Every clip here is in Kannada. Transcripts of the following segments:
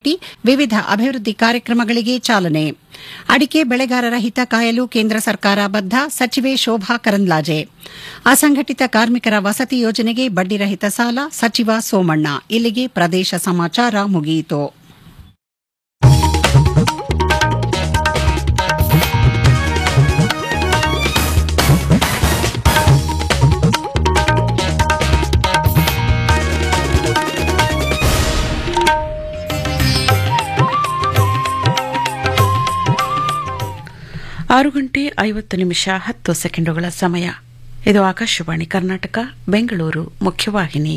ತರಬೇತಿ ವಿವಿಧ ಅಭಿವೃದ್ಧಿ ಕಾರ್ಯಕ್ರಮಗಳಿಗೆ ಚಾಲನೆ ಅಡಿಕೆ ಬೆಳೆಗಾರರ ಹಿತ ಕಾಯಲು ಕೇಂದ್ರ ಸರ್ಕಾರ ಬದ್ಧ ಸಚಿವೆ ಶೋಭಾ ಕರಂದ್ಲಾಜೆ ಅಸಂಘಟಿತ ಕಾರ್ಮಿಕರ ವಸತಿ ಯೋಜನೆಗೆ ಬಡ್ಡಿರಹಿತ ಸಾಲ ಸಚಿವ ಸೋಮಣ್ಣ ಇಲ್ಲಿಗೆ ಪ್ರದೇಶ ಸಮಾಚಾರ ಮುಗಿಯಿತು ಆರು ಗಂಟೆ ಐವತ್ತು ನಿಮಿಷ ಹತ್ತು ಸೆಕೆಂಡುಗಳ ಸಮಯ ಇದು ಆಕಾಶವಾಣಿ ಕರ್ನಾಟಕ ಬೆಂಗಳೂರು ಮುಖ್ಯವಾಹಿನಿ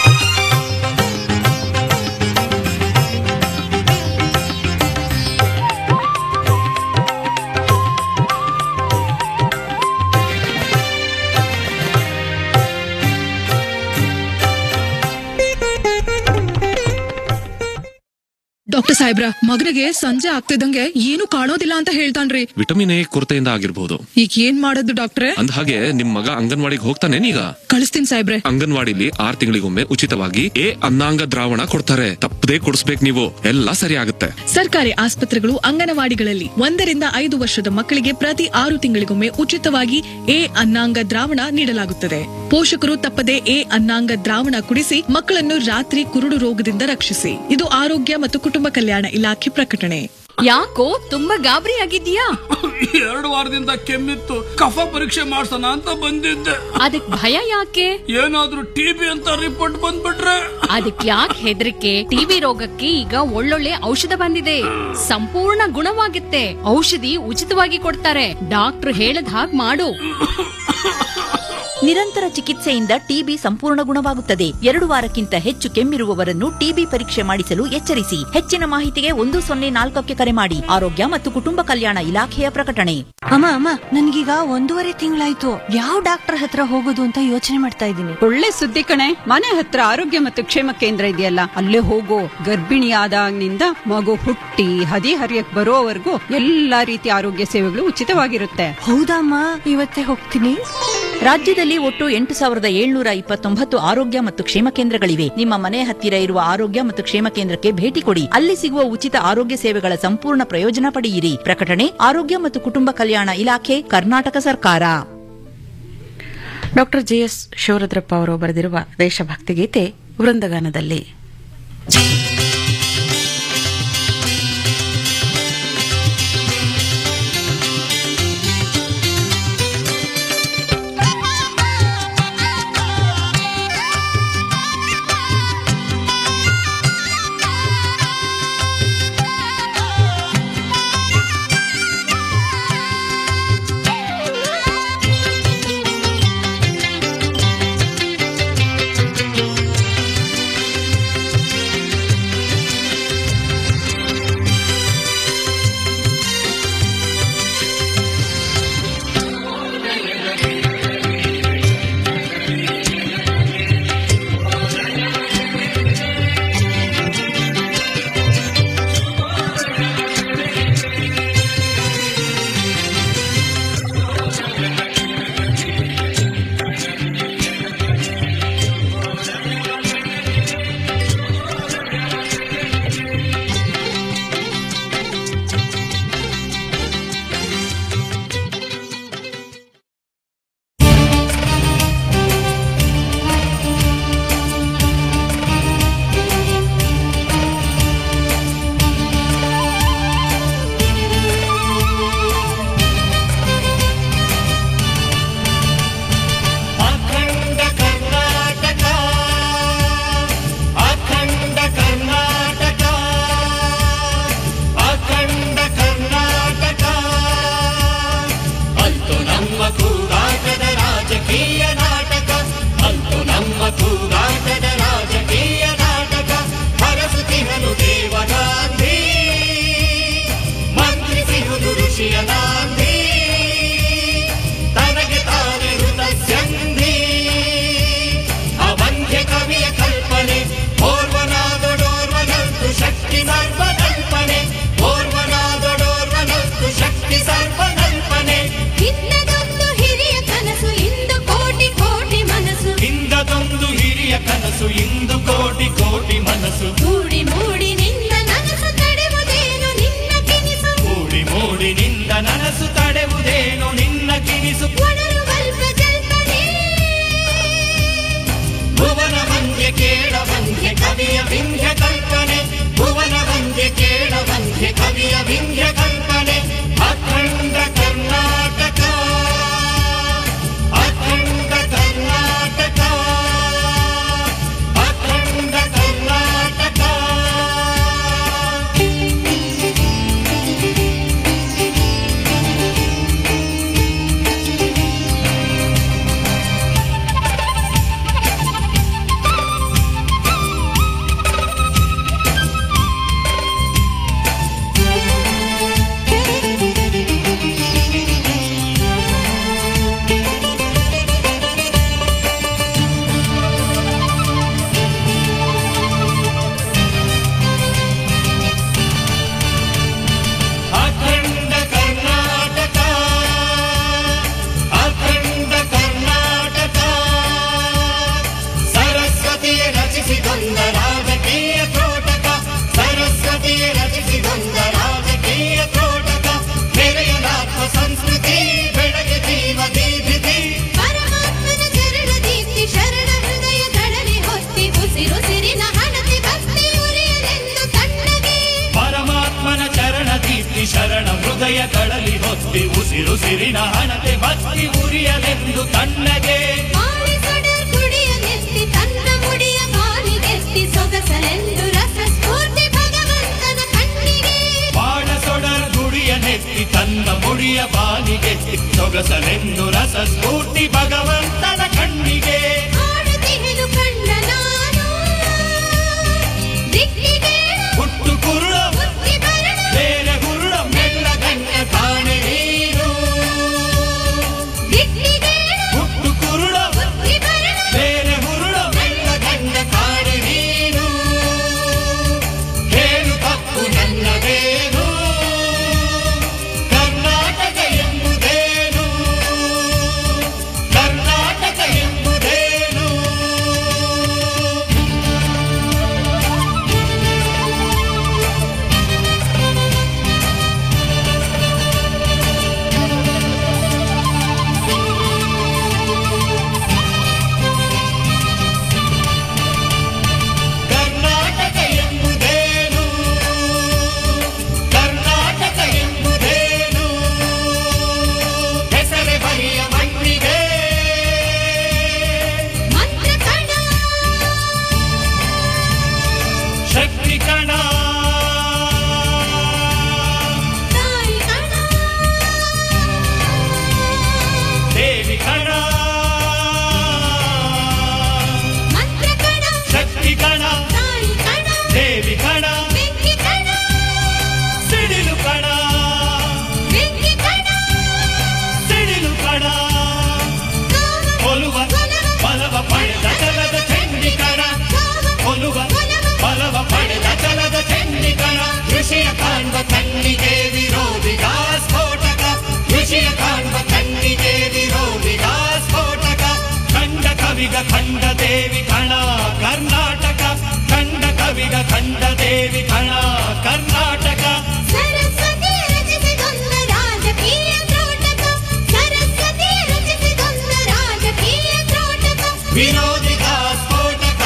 ಡಾಕ್ಟರ್ ಸಾಹೇಬ್ರ ಮಗನಿಗೆ ಸಂಜೆ ಆಗ್ತಿದಂಗೆ ಏನು ಕಾಣೋದಿಲ್ಲ ಅಂತ ಹೇಳ್ತಾನ್ರಿ ವಿಟಮಿನ್ ಎ ಕೊರತೆಯಿಂದ ಆಗಿರ್ಬೋದು ಈಗ ಏನ್ ಮಾಡೋದು ಡಾಕ್ಟ್ರೆ ಅಂದ ಹಾಗೆ ನಿಮ್ ಮಗ ಅಂಗನವಾಡಿಗೆ ಹೋಗ್ತಾನೇನೀಗ ಕಳಿಸ್ತೀನಿ ಸಾಹೇಬ್ರೆ ಅಂಗನವಾಡಿಲಿ ಆರ್ ತಿಂಗಳಿಗೊಮ್ಮೆ ಉಚಿತವಾಗಿ ಎ ಅನ್ನಾಂಗ ದ್ರಾವಣ ಕೊಡ್ತಾರೆ ತಪ್ಪದೇ ಕೊಡಿಸ್ಬೇಕು ನೀವು ಎಲ್ಲ ಸರಿ ಆಗುತ್ತೆ ಸರ್ಕಾರಿ ಆಸ್ಪತ್ರೆಗಳು ಅಂಗನವಾಡಿಗಳಲ್ಲಿ ಒಂದರಿಂದ ಐದು ವರ್ಷದ ಮಕ್ಕಳಿಗೆ ಪ್ರತಿ ಆರು ತಿಂಗಳಿಗೊಮ್ಮೆ ಉಚಿತವಾಗಿ ಎ ಅನ್ನಾಂಗ ದ್ರಾವಣ ನೀಡಲಾಗುತ್ತದೆ ಪೋಷಕರು ತಪ್ಪದೆ ಎ ಅನ್ನಾಂಗ ದ್ರಾವಣ ಕುಡಿಸಿ ಮಕ್ಕಳನ್ನು ರಾತ್ರಿ ಕುರುಡು ರೋಗದಿಂದ ರಕ್ಷಿಸಿ ಇದು ಆರೋಗ್ಯ ಮತ್ತು ಕುಟುಂಬ ಕಲ್ಯಾಣ ಇಲಾಖೆ ಪ್ರಕಟಣೆ ಯಾಕೋ ತುಂಬಾ ಗಾಬರಿ ಆಗಿದ್ಯಾ ಎರಡು ವಾರದಿಂದ ಕೆಮ್ಮಿತ್ತು ಕಫ ಪರೀಕ್ಷೆ ಮಾಡ್ಸೋಣ ಅಂತ ಬಂದಿದ್ದೆ ಅದಕ್ ಭಯ ಯಾಕೆ ಏನಾದ್ರೂ ಟಿಬಿ ಅಂತ ರಿಪೋರ್ಟ್ ಬಂದ್ಬಿಟ್ರೆ ಅದಕ್ ಯಾಕೆ ಹೆದರಿಕೆ ಟಿವಿ ರೋಗಕ್ಕೆ ಈಗ ಒಳ್ಳೊಳ್ಳೆ ಔಷಧ ಬಂದಿದೆ ಸಂಪೂರ್ಣ ಗುಣವಾಗುತ್ತೆ ಔಷಧಿ ಉಚಿತವಾಗಿ ಕೊಡ್ತಾರೆ ಡಾಕ್ಟರ್ ಹೇಳದ್ ಹಾಗ್ ಮಾಡು ನಿರಂತರ ಚಿಕಿತ್ಸೆಯಿಂದ ಟಿಬಿ ಸಂಪೂರ್ಣ ಗುಣವಾಗುತ್ತದೆ ಎರಡು ವಾರಕ್ಕಿಂತ ಹೆಚ್ಚು ಕೆಮ್ಮಿರುವವರನ್ನು ಟಿಬಿ ಪರೀಕ್ಷೆ ಮಾಡಿಸಲು ಎಚ್ಚರಿಸಿ ಹೆಚ್ಚಿನ ಮಾಹಿತಿಗೆ ಒಂದು ಸೊನ್ನೆ ನಾಲ್ಕಕ್ಕೆ ಕರೆ ಮಾಡಿ ಆರೋಗ್ಯ ಮತ್ತು ಕುಟುಂಬ ಕಲ್ಯಾಣ ಇಲಾಖೆಯ ಪ್ರಕಟಣೆ ಅಮ್ಮ ಅಮ್ಮ ನನ್ಗೀಗ ಒಂದೂವರೆ ತಿಂಗಳಾಯ್ತು ಯಾವ ಡಾಕ್ಟರ್ ಹತ್ರ ಹೋಗೋದು ಅಂತ ಯೋಚನೆ ಮಾಡ್ತಾ ಇದ್ದೀನಿ ಒಳ್ಳೆ ಸುದ್ದಿ ಕಣೆ ಮನೆ ಹತ್ರ ಆರೋಗ್ಯ ಮತ್ತು ಕ್ಷೇಮ ಕೇಂದ್ರ ಇದೆಯಲ್ಲ ಅಲ್ಲೇ ಹೋಗೋ ಗರ್ಭಿಣಿ ಆದಾಗಿನಿಂದ ಮಗು ಹುಟ್ಟಿ ಹದಿ ಹರಿಯಕ್ ಬರೋವರೆಗೂ ಎಲ್ಲಾ ರೀತಿಯ ಆರೋಗ್ಯ ಸೇವೆಗಳು ಉಚಿತವಾಗಿರುತ್ತೆ ಹೌದಮ್ಮ ಇವತ್ತೇ ಹೋಗ್ತೀನಿ ರಾಜ್ಯದಲ್ಲಿ ಒಟ್ಟು ಎಂಟು ಸಾವಿರದ ಏಳ್ನೂರ ಇಪ್ಪತ್ತೊಂಬತ್ತು ಆರೋಗ್ಯ ಮತ್ತು ಕ್ಷೇಮ ಕೇಂದ್ರಗಳಿವೆ ನಿಮ್ಮ ಮನೆ ಹತ್ತಿರ ಇರುವ ಆರೋಗ್ಯ ಮತ್ತು ಕ್ಷೇಮ ಕೇಂದ್ರಕ್ಕೆ ಭೇಟಿ ಕೊಡಿ ಅಲ್ಲಿ ಸಿಗುವ ಉಚಿತ ಆರೋಗ್ಯ ಸೇವೆಗಳ ಸಂಪೂರ್ಣ ಪ್ರಯೋಜನ ಪಡೆಯಿರಿ ಪ್ರಕಟಣೆ ಆರೋಗ್ಯ ಮತ್ತು ಕುಟುಂಬ ಕಲ್ಯಾಣ ಇಲಾಖೆ ಕರ್ನಾಟಕ ಸರ್ಕಾರ ಡಾಕ್ಟರ್ ಜಿಎಸ್ ಶಿವರುದ್ರಪ್ಪ ಅವರು ಬರೆದಿರುವ ದೇಶಭಕ್ತಿ ಗೀತೆ ವೃಂದಗಾನದಲ್ಲಿ ಅಖಂಡ ಕರ್ನಾಟಕ ಅಖಂಡ ಕರ್ನಾಟಕ ಅಖಂಡ ಕರ್ನಾಟಕ ಅಂತು ನಮ್ಮ ಕೂಗಾಟದ ರಾಜಕೀಯ ನಾಟಕ ಅಂತು ನಮ್ಮ ಕೂಗಾಟದ ರಾಜಕೀಯ ನಾಟಕ ಹರಸುತ್ತಿಹನು ದೇವಗಾಂಧಿ ಮಂತ್ರಿಸಿಹುದು ಋಷಿಯ ನಾಂದಿ ತನಗೆ ತಾನೆ ಹೃದಯಂಧಿ ಅವಂಧ್ಯ ಕವಿಯ ಕಲ್ಪನೆ ಓರ್ವನಾದೊಡೋರ್ವನಲ್ತು ಶಕ್ತಿ ಸರ್ವಕಲ್ಪನೆ ಓರ್ವನಾದೊಡೋರ್ವನಲ್ತು ಶಕ್ತಿ ಸರ್ವಕಲ್ಪನೆ ಹಿಂದದೊಂದು ಹಿರಿಯ ಕನಸು ಇಂದು ಕೋಟಿ ಕೋಟಿ ಮನಸ್ಸು ಹಿಂದದೊಂದು ಹಿರಿಯ ಕನಸು ಇಂದು ಕೋಟಿ ಕೋಟಿ ಮನಸ್ಸು ಮೂಡಿ ಮೂಡಿ ನಿನ್ನ ನನಸು ಹೃದಯಗಳಲ್ಲಿ ಹೊತ್ತಿ ಉಸಿರುಸಿರಿನ ಹಣತೆ ಭಕ್ತಿ ಉರಿಯಲೆಂದು ತಣ್ಣಗೆ ಆಳಿಸಡರ್ ಗುಡಿಯನೆತ್ತಿ ತನ್ನ ಮುಡಿಯ ಗಾಲಿಗೆತ್ತಿ ಸೊಗಸಲೆಂದು ರಸ ಸ್ಫೂರ್ತಿ ಭಗವಂತನ ಕಣ್ಣಿಗೆ ಬಾಣ ಸೊಡರ್ ಗುಡಿಯ ನೆತ್ತಿ ತನ್ನ ಮುಡಿಯ ಬಾಲಿಗೆತ್ತಿ ಸೊಗಸಲೆಂದು ರಸ ಸ್ಫೂರ್ತಿ ಭಗವಂತನ ಕಣ್ಣಿಗೆ ಆಡುತ್ತಿಹೆನು ಕಂಡ ನಾನು ದಿಕ್ಕಿಗೆ ಹುಟ್ಟು ಕುರುಳ ಬುದ್ಧಿ ಬರಣ ಬೇರೆ ಹುರುಳ ಮೆಲ್ಲ ಗಣ್ಯ ಕಾಣೆ ನೀನು ದಿಕ್ಕಿಗೆ ಹುಟ್ಟು ಕುರುಳ ಬುದ್ಧಿ ಬರಣ ಬೇರೆ ಹುರುಳ ಮೆಲ್ಲ ಗಣ್ಯ ಕಾಣೆ ನೀನು ಹೇಳು ತಪ್ಪು ನನ್ನದೇನು ಕರ್ನಾಟಕ ಎಂಬುದೇನು ಕರ್ನಾಟಕ ಎಂಬುದೇನು ಕರ್ನಾಟಕ ಎಂಬುದೇನು ಕರ್ನಾಟಕ ಎಂಬುದೇನು ಹೆಸರೇ ಬರಿಯ ಮಣ್ಣಿಗೆ ಮಂತ್ರ ಕಣ ಶಕ್ತಿ ಕಣ ತಾಯಿ ಕಣ ದೇವಿ ಕಣ ಮಂತ್ರ ಕಣ ಶಕ್ತಿ ಕಣ ತಾಯಿ ಕಣ ದೇವಿ ಕಣ ಬೆಂಕಿ ಕಣ ಸಿಡಿಲು ಕಣ ಬೆಂಕಿ ಕಣ ಸಿಡಿಲು ಕಣ ಕೊಲುವ ಬಲವ ಪಡೆದ ಚಲದ ಚೆಂಡಿ ಕಣ ಕೊಲುವ ಬಲವ ಪಡೆದ ಚಲದ ಚೆಂಡಿ ಕಣ ವಿಷಯ ಕಾಣ್ವ ಕಣ್ಣಿಗೆ ವಿರೋಧಿಗ ಸ್ಫೋಟಕ ವಿಷಯ ಕಾಣ್ವ ಕಣ್ಣಿಗೆ ವಿರೋಧಿಗ ಸ್ಫೋಟಕ ಖಂಡ ಕವಿಗ ಖಂಡ ದೇವಿ ಕಣ ಕರ್ನಾಟಕ ಖಂಡ ಕವಿಗ ಖಂಡ ದೇವಿ ಕಣ ಕರ್ನಾಟಕ ಸರಸ್ವತಿ ರಚಿಸಿದೊಂದ ರಾಜಕೀಯ ತ್ರೋಟಕ ಸರಸ್ವತಿ ರಚಿಸಿದೊಂದ ರಾಜಕೀಯ ತ್ರೋಟಕ ವಿರೋಧಿಗ ಸ್ಫೋಟಕ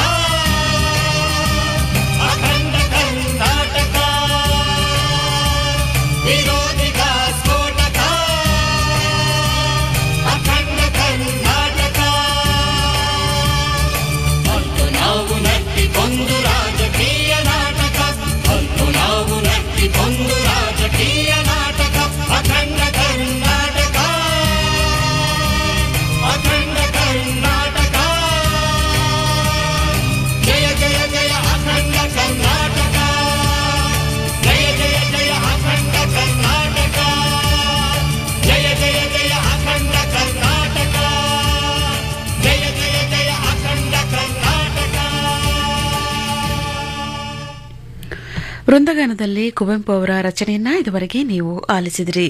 ಅಖಂಡ ಕರ್ನಾಟಕ ವಿರೋಧಿಗ ಸ್ಫೋಟಕ ಅಖಂಡ ಕರ್ನಾಟಕ ಮತ್ತು ನಾವು ನಟ್ಟಿಕೊಂದು ರಾಜಕೀಯ ನಾಟಕ ಮತ್ತು ನಾವು ನಟ್ಟಿಕೊಂದು ರಾಜಕೀಯ ನಾಟಕ ಅಖಂಡ ಕರ್ನಾಟಕ ಅಖಂಡ ಕರ್ನಾಟಕ ಜಯ ಜಯ ಜಯ ಅಖಂಡ ಕರ್ನಾಟಕ ಜಯ ಜಯ ಜಯ ಅಖಂಡ ಕರ್ನಾಟಕ ಜಯ ಜಯ ಜಯ ಅಖಂಡ ಕರ್ನಾಟಕ ಜಯ ಜಯ ಜಯ ಅಖಂಡ ಕರ್ನಾಟಕ ವೃಂದಗಾನದಲ್ಲಿ ಕುವೆಂಪು ಅವರ ರಚನೆಯನ್ನ ಇದುವರೆಗೆ ನೀವು ಆಲಿಸಿದಿರಿ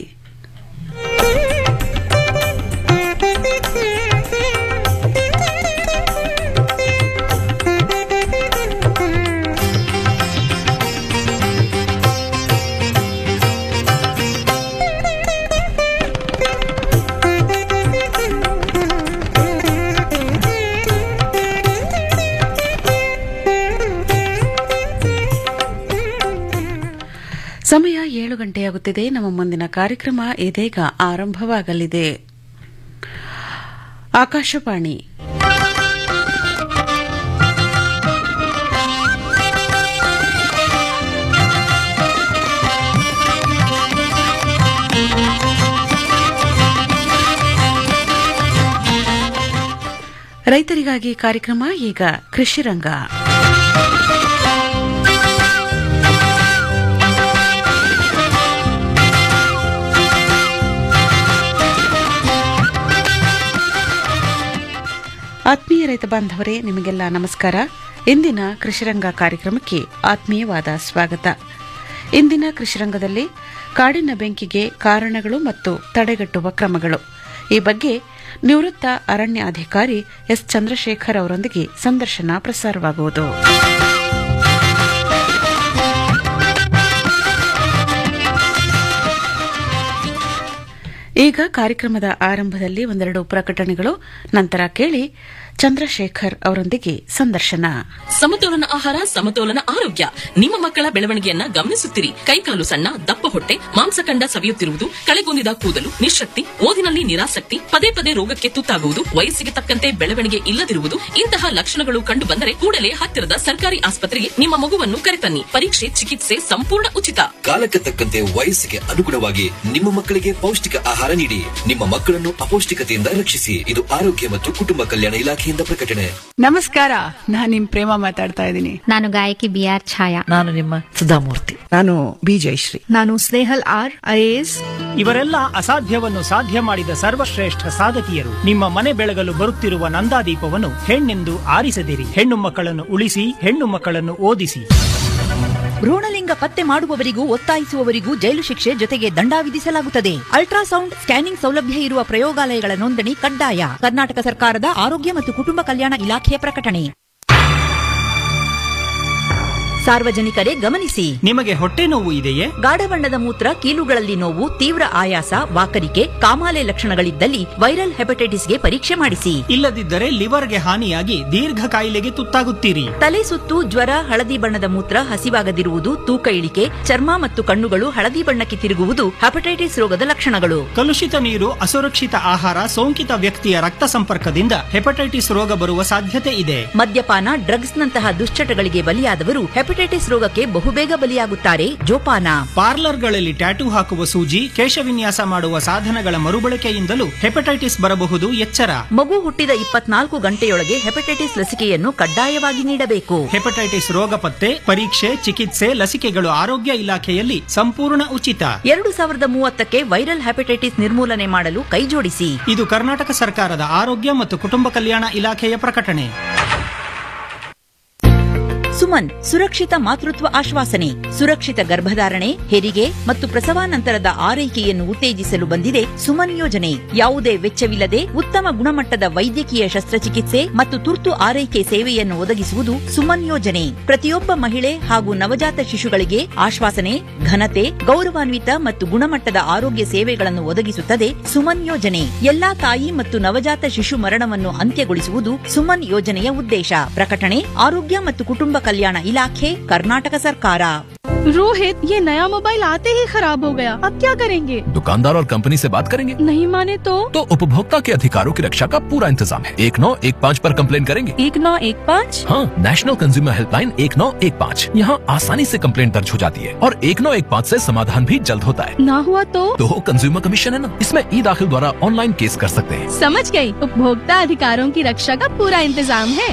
ಸಮಯ ಏಳು ಗಂಟೆಯಾಗುತ್ತಿದೆ ನಮ್ಮ ಮುಂದಿನ ಕಾರ್ಯಕ್ರಮ ಇದೀಗ ಆರಂಭವಾಗಲಿದೆ ಆಕಾಶವಾಣಿ ರೈತರಿಗಾಗಿ ಕಾರ್ಯಕ್ರಮ ಈಗ ಕೃಷಿರಂಗ ಆತ್ಮೀಯ ರೈತ ಬಾಂಧವರೇ ನಿಮಗೆಲ್ಲ ನಮಸ್ಕಾರ ಇಂದಿನ ಕೃಷಿರಂಗ ಕಾರ್ಯಕ್ರಮಕ್ಕೆ ಆತ್ಮೀಯವಾದ ಸ್ವಾಗತ ಇಂದಿನ ಕೃಷಿರಂಗದಲ್ಲಿ ಕಾಡಿನ ಬೆಂಕಿಗೆ ಕಾರಣಗಳು ಮತ್ತು ತಡೆಗಟ್ಟುವ ಕ್ರಮಗಳು ಈ ಬಗ್ಗೆ ನಿವೃತ್ತ ಅರಣ್ಯ ಅಧಿಕಾರಿ ಎಸ್ ಚಂದ್ರಶೇಖರ್ ಅವರೊಂದಿಗೆ ಸಂದರ್ಶನ ಪ್ರಸಾರವಾಗುವುದು ಈಗ ಕಾರ್ಯಕ್ರಮದ ಆರಂಭದಲ್ಲಿ ಒಂದೆರಡು ಪ್ರಕಟಣೆಗಳು ನಂತರ ಕೇಳಿ ಚಂದ್ರಶೇಖರ್ ಅವರೊಂದಿಗೆ ಸಂದರ್ಶನ ಸಮತೋಲನ ಆಹಾರ ಸಮತೋಲನ ಆರೋಗ್ಯ ನಿಮ್ಮ ಮಕ್ಕಳ ಬೆಳವಣಿಗೆಯನ್ನ ಗಮನಿಸುತ್ತಿರಿ ಕೈಕಾಲು ಸಣ್ಣ ದಪ್ಪ ಹೊಟ್ಟೆ ಮಾಂಸಖಂಡ ಸವಿಯುತ್ತಿರುವುದು ಕಳೆಗುಂದಿದ ಕೂದಲು ನಿಶಕ್ತಿ ಓದಿನಲ್ಲಿ ನಿರಾಸಕ್ತಿ ಪದೇ ಪದೇ ರೋಗಕ್ಕೆ ತುತ್ತಾಗುವುದು ವಯಸ್ಸಿಗೆ ತಕ್ಕಂತೆ ಬೆಳವಣಿಗೆ ಇಲ್ಲದಿರುವುದು ಇಂತಹ ಲಕ್ಷಣಗಳು ಕಂಡು ಬಂದರೆ ಕೂಡಲೇ ಹತ್ತಿರದ ಸರ್ಕಾರಿ ಆಸ್ಪತ್ರೆಗೆ ನಿಮ್ಮ ಮಗುವನ್ನು ಕರೆತನ್ನಿ ಪರೀಕ್ಷೆ ಚಿಕಿತ್ಸೆ ಸಂಪೂರ್ಣ ಉಚಿತ ಕಾಲಕ್ಕೆ ತಕ್ಕಂತೆ ವಯಸ್ಸಿಗೆ ಅನುಗುಣವಾಗಿ ನಿಮ್ಮ ಮಕ್ಕಳಿಗೆ ಪೌಷ್ಟಿಕ ಆಹಾರ ನೀಡಿ ನಿಮ್ಮ ಮಕ್ಕಳನ್ನು ಅಪೌಷ್ಟಿಕತೆಯಿಂದ ರಕ್ಷಿಸಿ ಇದು ಆರೋಗ್ಯ ಮತ್ತು ಕುಟುಂಬ ಕಲ್ಯಾಣ ಇಲಾಖೆಯಿಂದ ಪ್ರಕಟಣೆ ನಮಸ್ಕಾರ ನಾನ್ ನಿಮ್ ಪ್ರೇಮ ಮಾತಾಡ್ತಾ ಇದ್ದೀನಿ ನಾನು ಗಾಯಕಿ ಬಿ ಆರ್ ಛಾಯಾ ನಾನು ನಿಮ್ಮ ಸುಧಾಮೂರ್ತಿ ನಾನು ಬಿ ಜಯಶ್ರೀ ನಾನು ಸ್ನೇಹಲ್ ಆರ್ ಐಎಎಸ್ ಇವರೆಲ್ಲ ಅಸಾಧ್ಯವನ್ನು ಸಾಧ್ಯ ಮಾಡಿದ ಸರ್ವಶ್ರೇಷ್ಠ ಸಾಧಕಿಯರು ನಿಮ್ಮ ಮನೆ ಬೆಳಗಲು ಬರುತ್ತಿರುವ ನಂದಾದೀಪವನ್ನು ಹೆಣ್ಣೆಂದು ಆರಿಸದಿರಿ ಹೆಣ್ಣು ಮಕ್ಕಳನ್ನು ಉಳಿಸಿ ಹೆಣ್ಣು ಮಕ್ಕಳನ್ನು ಓದಿಸಿ ಭ್ರೂಣಲಿಂಗ ಪತ್ತೆ ಮಾಡುವವರಿಗೂ ಒತ್ತಾಯಿಸುವವರಿಗೂ ಜೈಲು ಶಿಕ್ಷೆ ಜೊತೆಗೆ ದಂಡ ವಿಧಿಸಲಾಗುತ್ತದೆ ಅಲ್ಟ್ರಾಸೌಂಡ್ ಸ್ಕ್ಯಾನಿಂಗ್ ಸೌಲಭ್ಯ ಇರುವ ಪ್ರಯೋಗಾಲಯಗಳ ನೋಂದಣಿ ಕಡ್ಡಾಯ ಕರ್ನಾಟಕ ಸರ್ಕಾರದ ಆರೋಗ್ಯ ಮತ್ತು ಕುಟುಂಬ ಕಲ್ಯಾಣ ಇಲಾಖೆಯ ಪ್ರಕಟಣೆ ಸಾರ್ವಜನಿಕರೇ ಗಮನಿಸಿ ನಿಮಗೆ ಹೊಟ್ಟೆ ನೋವು ಇದೆಯೇ ಗಾಢ ಬಣ್ಣದ ಮೂತ್ರ ಕೀಲುಗಳಲ್ಲಿ ನೋವು ತೀವ್ರ ಆಯಾಸ ವಾಕರಿಕೆ ಕಾಮಾಲೆ ಲಕ್ಷಣಗಳಿದ್ದಲ್ಲಿ ವೈರಲ್ ಹೆಪಟೈಟಿಸ್ಗೆ ಪರೀಕ್ಷೆ ಮಾಡಿಸಿ ಇಲ್ಲದಿದ್ದರೆ ಲಿವರ್ಗೆ ಹಾನಿಯಾಗಿ ದೀರ್ಘ ಕಾಯಿಲೆಗೆ ತುತ್ತಾಗುತ್ತೀರಿ ತಲೆ ಸುತ್ತು ಜ್ವರ ಹಳದಿ ಬಣ್ಣದ ಮೂತ್ರ ಹಸಿವಾಗದಿರುವುದು ತೂಕ ಇಳಿಕೆ ಚರ್ಮ ಮತ್ತು ಕಣ್ಣುಗಳು ಹಳದಿ ಬಣ್ಣಕ್ಕೆ ತಿರುಗುವುದು ಹೆಪಟೈಟಿಸ್ ರೋಗದ ಲಕ್ಷಣಗಳು ಕಲುಷಿತ ನೀರು ಅಸುರಕ್ಷಿತ ಆಹಾರ ಸೋಂಕಿತ ವ್ಯಕ್ತಿಯ ರಕ್ತ ಸಂಪರ್ಕದಿಂದ ಹೆಪಟೈಟಿಸ್ ರೋಗ ಬರುವ ಸಾಧ್ಯತೆ ಇದೆ ಮದ್ಯಪಾನ ಡ್ರಗ್ಸ್ನಂತಹ ದುಶ್ಚಟಗಳಿಗೆ ಬಲಿಯಾದವರು ಹೆಪಟೈಟಿಸ್ ರೋಗಕ್ಕೆ ಬಹುಬೇಗ ಬಲಿಯಾಗುತ್ತಾರೆ ಜೋಪಾನ ಪಾರ್ಲರ್ಗಳಲ್ಲಿ ಟ್ಯಾಟೂ ಹಾಕುವ ಸೂಜಿ ಕೇಶವಿನ್ಯಾಸ ಮಾಡುವ ಸಾಧನಗಳ ಮರುಬಳಕೆಯಿಂದಲೂ ಹೆಪಟೈಟಿಸ್ ಬರಬಹುದು ಎಚ್ಚರ ಮಗು ಹುಟ್ಟಿದ ಇಪ್ಪತ್ನಾಲ್ಕು ಗಂಟೆಯೊಳಗೆ ಹೆಪಟೈಟಿಸ್ ಲಸಿಕೆಯನ್ನು ಕಡ್ಡಾಯವಾಗಿ ನೀಡಬೇಕು ಹೆಪಟೈಟಿಸ್ ರೋಗ ಪತ್ತೆ ಪರೀಕ್ಷೆ ಚಿಕಿತ್ಸೆ ಲಸಿಕೆಗಳು ಆರೋಗ್ಯ ಇಲಾಖೆಯಲ್ಲಿ ಸಂಪೂರ್ಣ ಉಚಿತ ಎರಡು ಸಾವಿರದ ಮೂವತ್ತಕ್ಕೆ ವೈರಲ್ ಹೆಪಟೈಟಿಸ್ ನಿರ್ಮೂಲನೆ ಮಾಡಲು ಕೈಜೋಡಿಸಿ ಇದು ಕರ್ನಾಟಕ ಸರ್ಕಾರದ ಆರೋಗ್ಯ ಮತ್ತು ಕುಟುಂಬ ಕಲ್ಯಾಣ ಇಲಾಖೆಯ ಪ್ರಕಟಣೆ ಸುಮನ್ ಸುರಕ್ಷಿತ ಮಾತೃತ್ವ ಆಶ್ವಾಸನೆ ಸುರಕ್ಷಿತ ಗರ್ಭಧಾರಣೆ ಹೆರಿಗೆ ಮತ್ತು ಪ್ರಸವಾನಂತರದ ಆರೈಕೆಯನ್ನು ಉತ್ತೇಜಿಸಲು ಬಂದಿದೆ ಸುಮನ್ ಯೋಜನೆ ಯಾವುದೇ ವೆಚ್ಚವಿಲ್ಲದೆ ಉತ್ತಮ ಗುಣಮಟ್ಟದ ವೈದ್ಯಕೀಯ ಶಸ್ತ್ರಚಿಕಿತ್ಸೆ ಮತ್ತು ತುರ್ತು ಆರೈಕೆ ಸೇವೆಯನ್ನು ಒದಗಿಸುವುದು ಸುಮನ್ ಯೋಜನೆ ಪ್ರತಿಯೊಬ್ಬ ಮಹಿಳೆ ಹಾಗೂ ನವಜಾತ ಶಿಶುಗಳಿಗೆ ಆಶ್ವಾಸನೆ ಘನತೆ ಗೌರವಾನ್ವಿತ ಮತ್ತು ಗುಣಮಟ್ಟದ ಆರೋಗ್ಯ ಸೇವೆಗಳನ್ನು ಒದಗಿಸುತ್ತದೆ ಸುಮನ್ ಯೋಜನೆ ಎಲ್ಲಾ ತಾಯಿ ಮತ್ತು ನವಜಾತ ಶಿಶು ಮರಣವನ್ನು ಅಂತ್ಯಗೊಳಿಸುವುದು ಸುಮನ್ ಯೋಜನೆಯ ಉದ್ದೇಶ ಪ್ರಕಟಣೆ ಆರೋಗ್ಯ ಮತ್ತು ಕುಟುಂಬ ಕಲ್ಯಾಣ ಇಲಾಖೆ ಕರ್ನಾಟಕ ಸರ್ಕಾರ रोहित ये नया मोबाइल आते ही खराब हो गया अब क्या करेंगे दुकानदार और कंपनी से बात करेंगे नहीं माने तो तो उपभोक्ता के अधिकारों की रक्षा का पूरा इंतजाम है एक नौ एक पाँच पर कंप्लेन करेंगे एक नौ एक पाँच हाँ नेशनल कंज्यूमर हेल्पलाइन एक नौ एक पाँच यहाँ आसानी से कंप्लेंट दर्ज हो जाती है और एक नौ एक पाँच ऐसी समाधान भी जल्द होता है ना हुआ तो तो कंज्यूमर कमीशन है ना इसमें ई दाखिल द्वारा ऑनलाइन केस कर सकते हैं समझ गई उपभोक्ता अधिकारों की रक्षा का पूरा इंतजाम है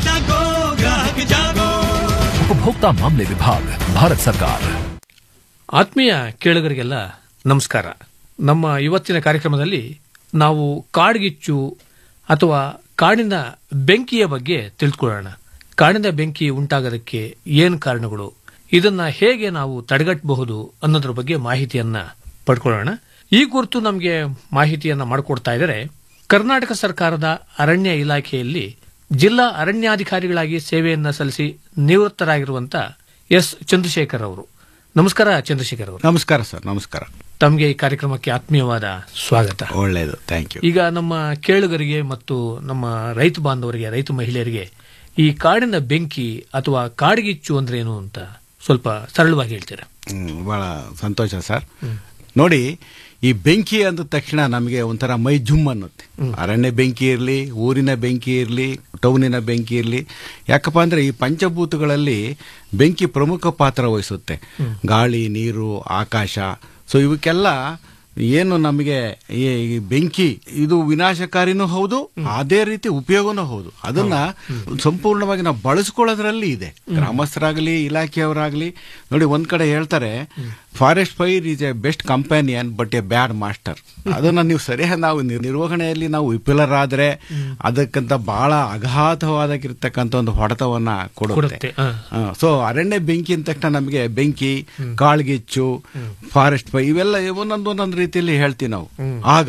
उपभोक्ता मामले विभाग भारत सरकार ಆತ್ಮೀಯ ಕೇಳುಗರಿಗೆಲ್ಲ ನಮಸ್ಕಾರ ನಮ್ಮ ಇವತ್ತಿನ ಕಾರ್ಯಕ್ರಮದಲ್ಲಿ ನಾವು ಕಾಡ್ಗಿಚ್ಚು ಅಥವಾ ಕಾಡಿನ ಬೆಂಕಿಯ ಬಗ್ಗೆ ತಿಳ್ಕೊಳ್ಳೋಣ ಕಾಡಿನ ಬೆಂಕಿ ಉಂಟಾಗೋದಕ್ಕೆ ಏನು ಕಾರಣಗಳು ಇದನ್ನ ಹೇಗೆ ನಾವು ತಡೆಗಟ್ಟಬಹುದು ಅನ್ನೋದ್ರ ಬಗ್ಗೆ ಮಾಹಿತಿಯನ್ನ ಪಡ್ಕೊಳ್ಳೋಣ ಈ ಕುರಿತು ನಮಗೆ ಮಾಹಿತಿಯನ್ನ ಮಾಡಿಕೊಡ್ತಾ ಇದ್ದಾರೆ ಕರ್ನಾಟಕ ಸರ್ಕಾರದ ಅರಣ್ಯ ಇಲಾಖೆಯಲ್ಲಿ ಜಿಲ್ಲಾ ಅರಣ್ಯಾಧಿಕಾರಿಗಳಾಗಿ ಸೇವೆಯನ್ನ ಸಲ್ಲಿಸಿ ನಿವೃತ್ತರಾಗಿರುವಂತ ಎಸ್ ಚಂದ್ರಶೇಖರ್ ಅವರು ನಮಸ್ಕಾರ ಚಂದ್ರಶೇಖರ್ ಅವರು ನಮಸ್ಕಾರ ಸರ್ ನಮಸ್ಕಾರ ತಮಗೆ ಈ ಕಾರ್ಯಕ್ರಮಕ್ಕೆ ಆತ್ಮೀಯವಾದ ಸ್ವಾಗತ ಒಳ್ಳೆಯದು ಥ್ಯಾಂಕ್ ಯು ಈಗ ನಮ್ಮ ಕೇಳುಗರಿಗೆ ಮತ್ತು ನಮ್ಮ ರೈತ ಬಾಂಧವರಿಗೆ ರೈತ ಮಹಿಳೆಯರಿಗೆ ಈ ಕಾಡಿನ ಬೆಂಕಿ ಅಥವಾ ಕಾಡ್ಗಿಚ್ಚು ಅಂದ್ರೆ ಏನು ಅಂತ ಸ್ವಲ್ಪ ಸರಳವಾಗಿ ಹೇಳ್ತೀರಾ ಹ್ಮ್, ಬಹಳ ಸಂತೋಷ ಸರ್ ನೋಡಿ ಈ ಬೆಂಕಿ ಅಂದ ತಕ್ಷಣ ನಮಗೆ ಒಂಥರ ಮೈ ಜುಮ್ ಅನ್ನುತ್ತೆ ಅರಣ್ಯ ಬೆಂಕಿ ಇರಲಿ ಊರಿನ ಬೆಂಕಿ ಇರಲಿ ಟೌನಿನ ಬೆಂಕಿ ಇರಲಿ ಯಾಕಪ್ಪ ಅಂದ್ರೆ ಈ ಪಂಚಭೂತಗಳಲ್ಲಿ ಬೆಂಕಿ ಪ್ರಮುಖ ಪಾತ್ರ ವಹಿಸುತ್ತೆ ಗಾಳಿ ನೀರು ಆಕಾಶ ಸೊ ಇವಕ್ಕೆಲ್ಲ ಏನು ನಮಗೆ ಈ ಈ ಬೆಂಕಿ ಇದು ವಿನಾಶಕಾರಿನೂ ಹೌದು ಅದೇ ರೀತಿ ಉಪಯೋಗನೂ ಹೌದು ಅದನ್ನ ಸಂಪೂರ್ಣವಾಗಿ ನಾವು ಬಳಸ್ಕೊಳ್ಳೋದ್ರಲ್ಲಿ ಇದೆ ಗ್ರಾಮಸ್ಥರಾಗಲಿ ಇಲಾಖೆಯವರಾಗಲಿ ನೋಡಿ ಒಂದ್ ಕಡೆ ಹೇಳ್ತಾರೆ forest fire is a best companion but a bad master ಅದನ್ನ ನೀವು ಸರಿಯಾಗಿ ನಾವು ನಿರ್- ನಿರ್ವಹಣೆಯಲ್ಲಿ ನಾವು ವಿಫಲರಾದ್ರೆ ಅದಕ್ಕಂತ ಬಹಳ ಅಗಾಧವಾದಾಗಿರ್ತಕ್ಕಂಥ ಒಂದು ಹೊಡೆತವನ್ನ ಕೊಡುತ್ತೆ ಕೊಡುತ್ತೆ, ಹ. ಸೊ ಅರಣ್ಯ ಬೆಂಕಿ ಅಂದ ತಕ್ಷಣ ನಮಗೆ ಬೆಂಕಿ ಕಾಳ್ಗಿಚ್ಚು ಫಾರೆಸ್ಟ್ ಫೈರ್ ಇವೆಲ್ಲ ಒಂದೊಂದು ಒಂದೊಂದು ರೀತಿಯಲ್ಲಿ ಹೇಳ್ತೀವಿ ನಾವು ಆಗಂತಾರೆ